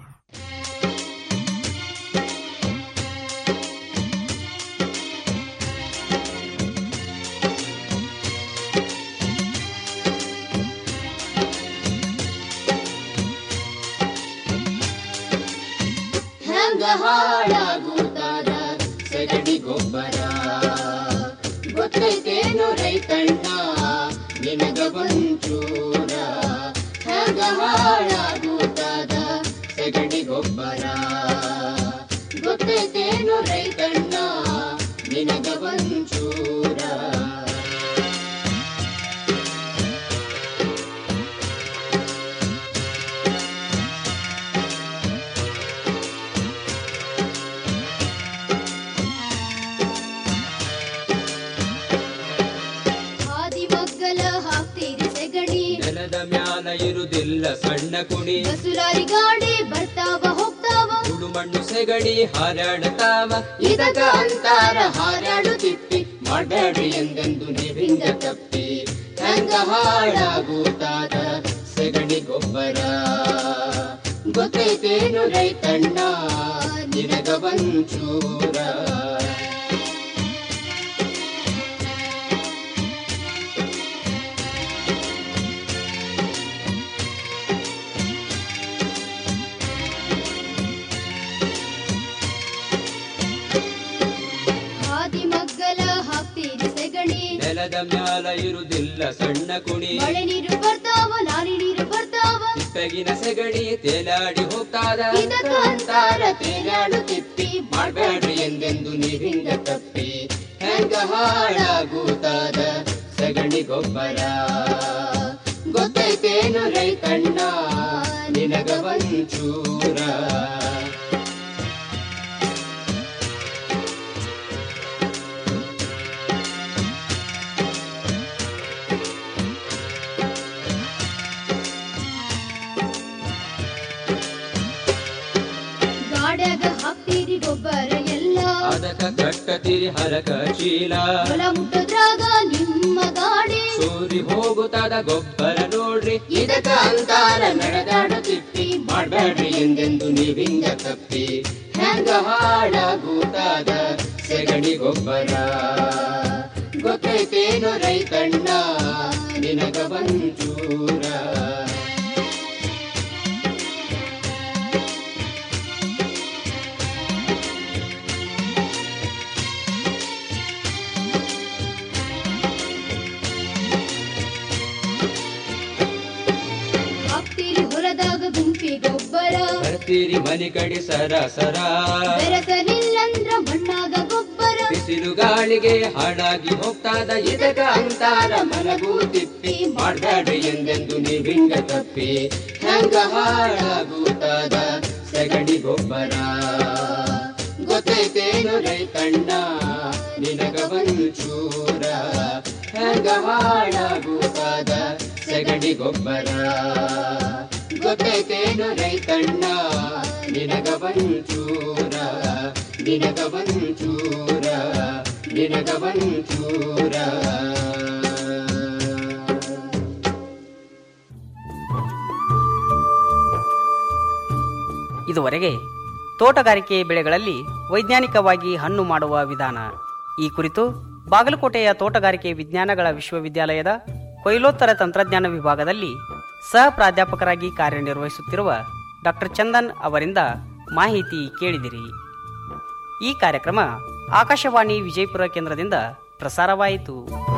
ಹೆಂಗ ಹಾಳಾಗುತ್ತಾರ ಸಗಡಿ ಗೊಬ್ಬರ ಗೊತ್ತೈತೇನು ರೈತಣ್ಣ ನಿನಗ ಒಂಚೂರ ಹೆಂಗ ಹಾಳಾಗುತ್ತಾದ ಸಗಡಿ ಗೊಬ್ಬರ ಗೊತ್ತೈತೇನು ರೈತಣ್ಣ ನಿನಗ ಒಂಚೂರ ಹಾದಿಮಗ್ಗಲ ಹಾಕ್ತೀರಿ ಸೆಗಣಿ ನೆಲದ ಮ್ಯಾಲ ಇರುದಿಲ್ಲ ಸಣ್ಣ ಕುಣಿ ಬಸುಲಾರಿ ಗಾಡಿ ಬರ್ತಾವ ಹೋಗ್ತಾವ ಸುಡು ಮಣ್ಣು ಸೆಗಡಿ ಹಾರಾಡತಾವ ಇದಕ ಅಂತಾರ ಹಾರಾಡು ತಿಪ್ಪಿ ಮಾಡಬೇಡಿ ಎಂದೆಂದು ನೀವಿಂದ ತಪ್ಪಿ ಹೆಂಗ ಹಾಳಾಗುತ್ತಾದ ಸಗಣಿ ಗೊಬ್ಬರ ಗೊತ್ತೈತೇನು ರೈತಣ್ಣ ನಿನಗ ಒಂಚೂರ ಹಾದಿಮಗ್ಗಲ ಹಾಕ್ತೀರಿ ಸೆಗಣಿ ನೆಲದ ಮ್ಯಾಲ ಇರುದಿಲ್ಲ ಸಣ್ಣ ಕುಣಿ ಮಳೆ ನೀರು ಬರ್ತಾವ ನಾರಿ ನೀರು ಬರ್ತಾವ ಬೆಗಿನ ಸೆಗಡಿ ತೇಲಾಡಿ ಹೋಗ್ತಾದ ಇದಕ ಅಂತಾರ ತೇಲಾಡು ತಿಪ್ಪಿ ಮಾಡಬೇಡ್ರಿ ಎಂದೆಂದು ನೀವಿಂದ ತಪ್ಪಿ ಹೆಂಗ ಹಾಳಾಗುತ್ತಾದ ಸಗಣಿ ಗೊಬ್ಬರ ಗೊತ್ತೈತೇನು ರೈತಣ್ಣ ನಿನಗ ಒಂಚೂರ ಗಾಡ್ಯಾಗ ಹಾಕ್ತೀರಿ ಗೊಬ್ಬರ ಎಲ್ಲ ಅದಕ ಕಟ್ಟತಿರಿ ಹರಕ ಚೀಲ ಹೊಲ ಮುಟ್ಟದ್ರಾಗ ನಿಮ್ಮ ಗಾಡಿ ಸೂರಿ ಹೋಗುತ್ತಾದ ಗೊಬ್ಬರ ನೋಡಿ ನೋಡ್ರಿ ಇದಕ್ಕ ಅಂತಾರ ನಡೆದಾಡು ತಿಪ್ಪಿ ಮಾಡ್ಬೇಡ್ರಿ ಎಂದೆಂದು ನೀವಿಂಗ ತಪ್ಪಿ ಹೆಂಗ ಹಾಳಾಗೂತಾದ ಸೆಗಣಿ ಗೊಬ್ಬರ ಗೊತ್ತೈತೇನು ರೈತಣ್ಣ ನಿನಗ ಬಂಚೂರ ಹಾಕ್ತೀರಿ ಹೊಲದಾಗ ಗುಂಪಿ ಗೊಬ್ಬರ ಬರ್ತೀರಿ ಮನೆ ಕಡೆ ಸರ ಸರ ಬೆರಸಲಿಲ್ಲಂದ್ರ ಮಣ್ಣಾಗ ಗೊಬ್ಬರ ಬಿಸಿಲು ಗಾಳಿಗೆ ಹಾಳಾಗಿ ಹೋಗ್ತಾದ ಇದಕ್ಕ ಅಂತಾರ ಮನಗೂ ತಿಪ್ಪಿ ಮಾಡ್ಬೇಡ್ರಿ ಎಂದೆಂದು ನೀವಿಂಗ ತಪ್ಪಿ ಹೆಂಗ ಹಾಳಾಗೂತಾದ ಸಗಣಿ ಗೊಬ್ಬರ ಗೊತ್ತೈತೇನು ರೈತಣ್ಣ ನಿನಗ ಚೂರ ಹೆಂಗ ಹಾಳಾಗೂತಾದ ಸಗಣಿ ಗೊಬ್ಬರ ಗೊತ್ತೈತೇನು ರೈತಣ್ಣ ನಿನಗ ಚೂರ ನಿನಗ ಚೂರ ನಿನಗ ಚೂರ ಇದುವರೆಗೆ ತೋಟಗಾರಿಕೆ ಬೆಳೆಗಳಲ್ಲಿ ವೈಜ್ಞಾನಿಕವಾಗಿ ಹಣ್ಣು ಮಾಡುವ ವಿಧಾನ ಈ ಕುರಿತು ಬಾಗಲಕೋಟೆಯ ತೋಟಗಾರಿಕೆ ವಿಜ್ಞಾನಗಳ ವಿಶ್ವವಿದ್ಯಾಲಯದ ಕೊಯ್ಲೋತ್ತರ ತಂತ್ರಜ್ಞಾನ ವಿಭಾಗದಲ್ಲಿ ಸಹ ಪ್ರಾಧ್ಯಾಪಕರಾಗಿ ಕಾರ್ಯನಿರ್ವಹಿಸುತ್ತಿರುವ ಡಾಕ್ಟರ್ ಚಂದನ್ ಅವರಿಂದ ಮಾಹಿತಿ ಕೇಳಿದಿರಿ ಈ ಕಾರ್ಯಕ್ರಮ ಆಕಾಶವಾಣಿ ವಿಜಯಪುರ ಕೇಂದ್ರದಿಂದ ಪ್ರಸಾರವಾಯಿತು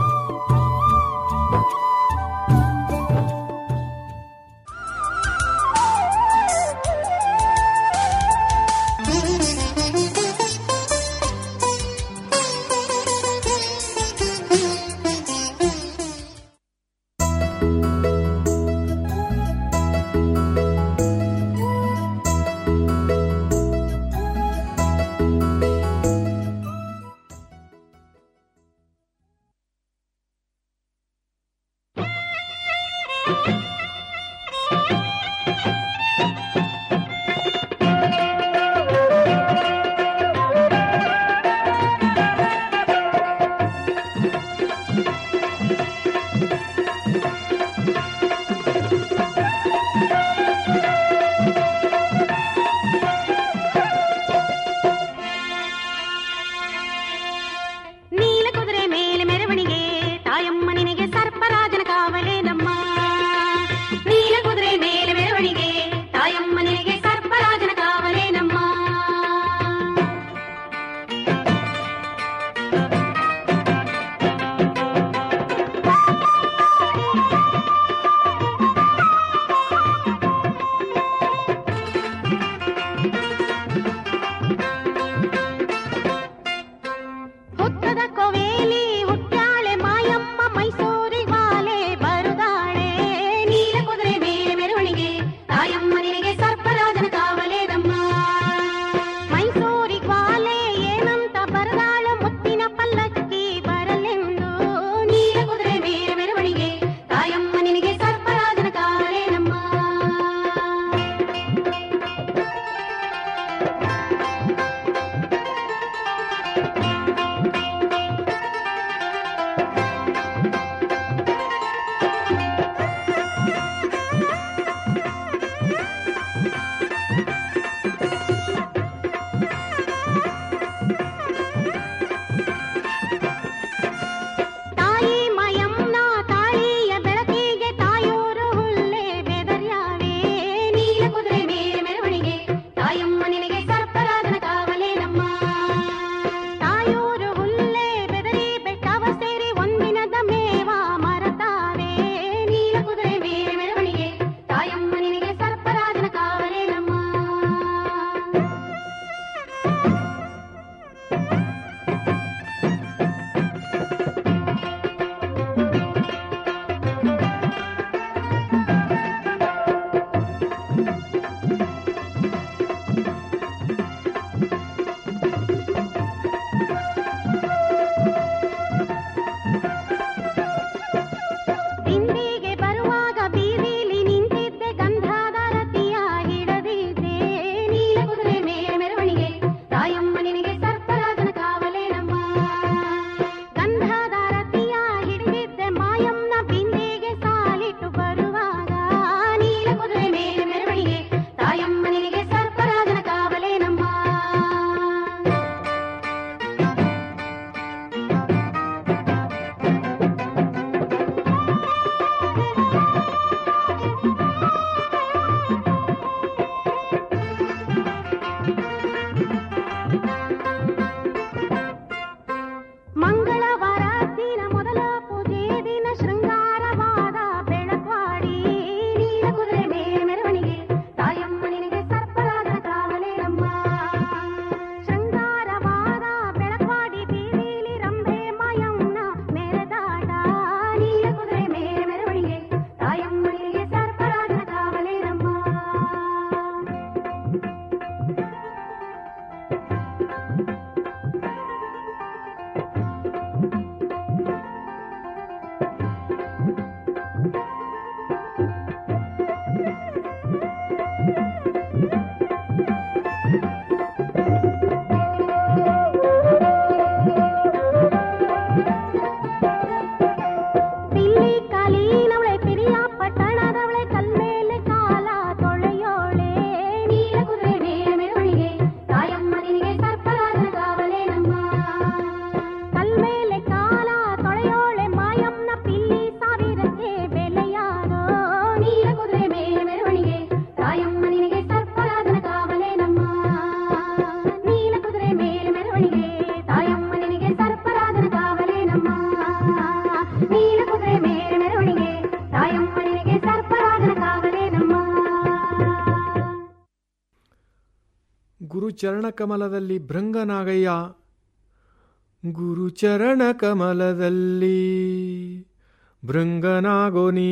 ನೀಲ ಕುದುರೆ ಮೇಲೆ ಮೆರವಣಿಗೆ ತಾಯಮ್ಮ ನಿನಗೆ ಸರ್ಪರಾಜನ ಕಾವಲೇ ನಮ್ಮ ನೀಲ ಕುದುರೆ ಮೇಲೆ ಮೆರವಣಿಗೆ ತಾಯಮ್ಮ ನಿನಗೆ ಸರ್ಪರಾಜನ ಗುರುಚರಣ ಕಮಲದಲ್ಲಿ ಭೃಂಗನಾಗಯ್ಯ ಗುರುಚರಣ ಕಮಲದಲ್ಲಿ ಭೃಂಗನಾಗೋನಿ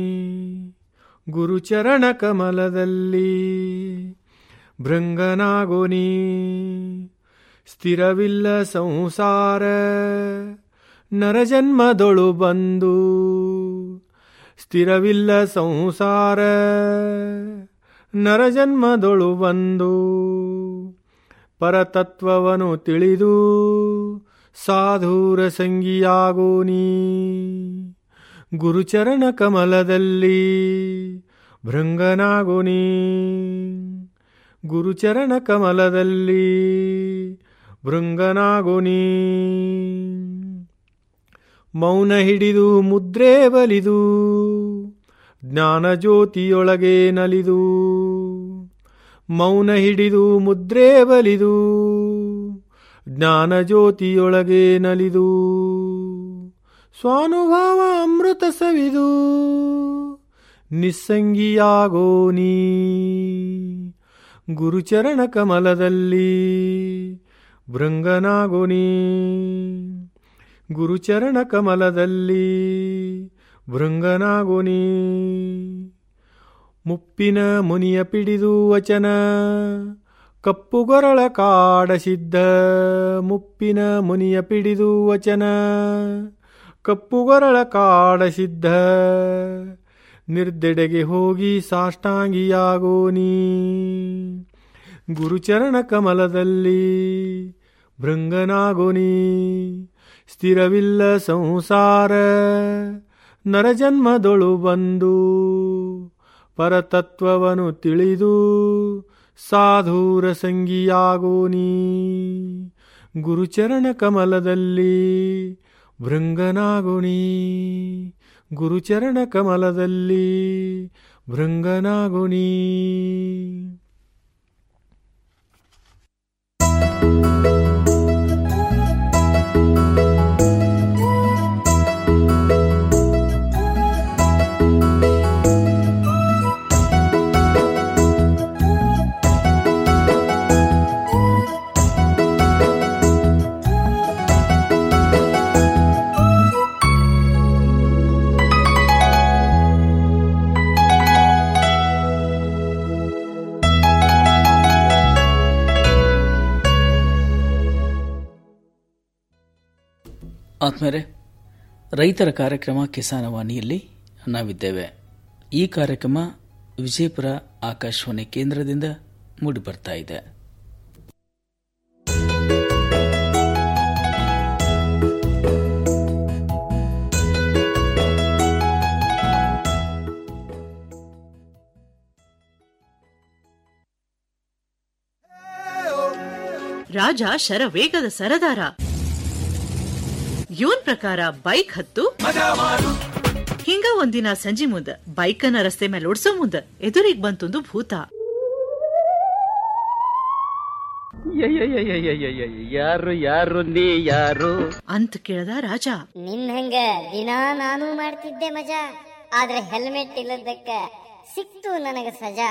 ಗುರುಚರಣ ಕಮಲದಲ್ಲಿ ಭೃಂಗನಾಗೋನಿ ಸ್ಥಿರವಿಲ್ಲ ಸಂಸಾರ ನರಜನ್ಮದೊಳು ಬಂದು ಸ್ಥಿರವಿಲ್ಲ ಸಂಸಾರ ನರಜನ್ಮದೊಳು ಬಂದು ಪರತತ್ವವನ್ನು ತಿಳಿದು ಸಾಧೂರ ಸಂಗಿಯಾಗೋ ನೀ ಗುರುಚರಣ ಕಮಲದಲ್ಲಿ ಭೃಂಗನಾಗೋ ನೀ ಗುರುಚರಣ ಕಮಲದಲ್ಲಿ ಭೃಂಗನಾಗೋ ನೀ ಮೌನ ಹಿಡಿದು ಮುದ್ರೆ ಬಲಿದು ಜ್ಞಾನಜ್ಯೋತಿಯೊಳಗೆ ನಲಿದು ಮೌನ ಹಿಡಿದು ಮುದ್ರೆ ಬಲಿದು ಜ್ಞಾನಜ್ಯೋತಿಯೊಳಗೆ ನಲಿದು ಸ್ವಾನುಭಾವ ಅಮೃತ ಸವಿದು ನಿಸ್ಸಂಗಿಯಾಗೋ ನೀ ಗುರುಚರಣ ಕಮಲದಲ್ಲಿ ಭೃಂಗನಾಗೋ ನೀ ಗುರುಚರಣ ಕಮಲದಲ್ಲಿ ಭೃಂಗನಾಗೋ ನೀ ಮುಪ್ಪಿನ ಮುನಿಯ ಪಿಡಿದು ವಚನ ಕಪ್ಪುಗೊರಳ ಕಾಡಸಿದ್ದ ಮುಪ್ಪಿನ ಮುನಿಯ ಪಿಡಿದು ವಚನ ಕಪ್ಪುಗೊರಳ ಕಾಡಸಿದ್ದ ನಿರ್ದೆಡೆಗೆ ಹೋಗಿ ಸಾಷ್ಟಾಂಗಿಯಾಗೋ ನೀ ಗುರುಚರಣ ಕಮಲದಲ್ಲಿ ಭೃಂಗನಾಗೋ ನೀ ಸ್ಥಿರವಿಲ್ಲ ಸಂಸಾರ ನರಜನ್ಮದೊಳು ಬಂದು ಪರತತ್ವವನ್ನು ತಿಳಿದು ಸಾಧೂರ ಸಂಗಿಯಾಗೋ ನೀ ಗುರುಚರಣ ಕಮಲದಲ್ಲಿ ಭೃಂಗನಾಗೋ ನೀ ಗುರುಚರಣ ಕಮಲದಲ್ಲಿ ಭೃಂಗನಾಗೋ ನೀ ಆತ್ಮರೆ ರೈತರ ಕಾರ್ಯಕ್ರಮ ಕಿಸಾನ ವಾಣಿಯಲ್ಲಿ ನಾವಿದ್ದೇವೆ ಈ ಕಾರ್ಯಕ್ರಮ ವಿಜಯಪುರ ಆಕಾಶವಾಣಿ ಕೇಂದ್ರದಿಂದ ಮೂಡಿಬರ್ತಾ ಇದೆ ರಾಜ ಶರವೇಗದ ಸರದಾರ ಇವನ್ ಪ್ರಕಾರ ಬೈಕ್ ಹತ್ತು ಹಿಂಗ ಒಂದಿನ ಸಂಜಿ ಮುಂದ ಬೈಕನ್ನ ರಸ್ತೆ ಮೇಲೆ ಓಡ್ಸೋ ಮುಂದ ಎದುರಿಗೆ ಬಂತೊಂದು ಭೂತ ಯಾರು ಯಾರು ನೀ ಯಾರು ಅಂತ ಕೇಳ್ದ ರಾಜ ನಿನ್ ಹಂಗ ದಿನಾ ನಾನು ಮಾಡ್ತಿದ್ದೆ ಮಜಾ ಆದ್ರೆ ಹೆಲ್ಮೆಟ್ ಇಲ್ಲದಕ್ಕ ಸಿಕ್ತು ನನಗ ಸಜಾ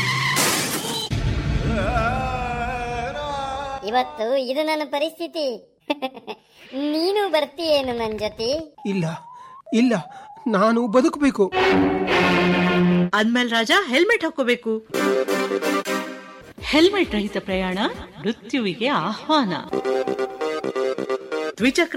ಇವತ್ತು ಇದು ನನ್ನ ಪರಿಸ್ಥಿತಿ ನೀನು ಬರ್ತೀಯೇನು ನನ್ ಜೊತೆ ಇಲ್ಲ ಇಲ್ಲ ನಾನು ಬದುಕಬೇಕು ಅಂದ್ಮೇಲೆ ರಾಜ ಹೆಲ್ಮೆಟ್ ಹಾಕೋಬೇಕು ಹೆಲ್ಮೆಟ್ ರಹಿತ ಪ್ರಯಾಣ ಮೃತ್ಯುವಿಗೆ ಆಹ್ವಾನ ದ್ವಿಚಕ್ರ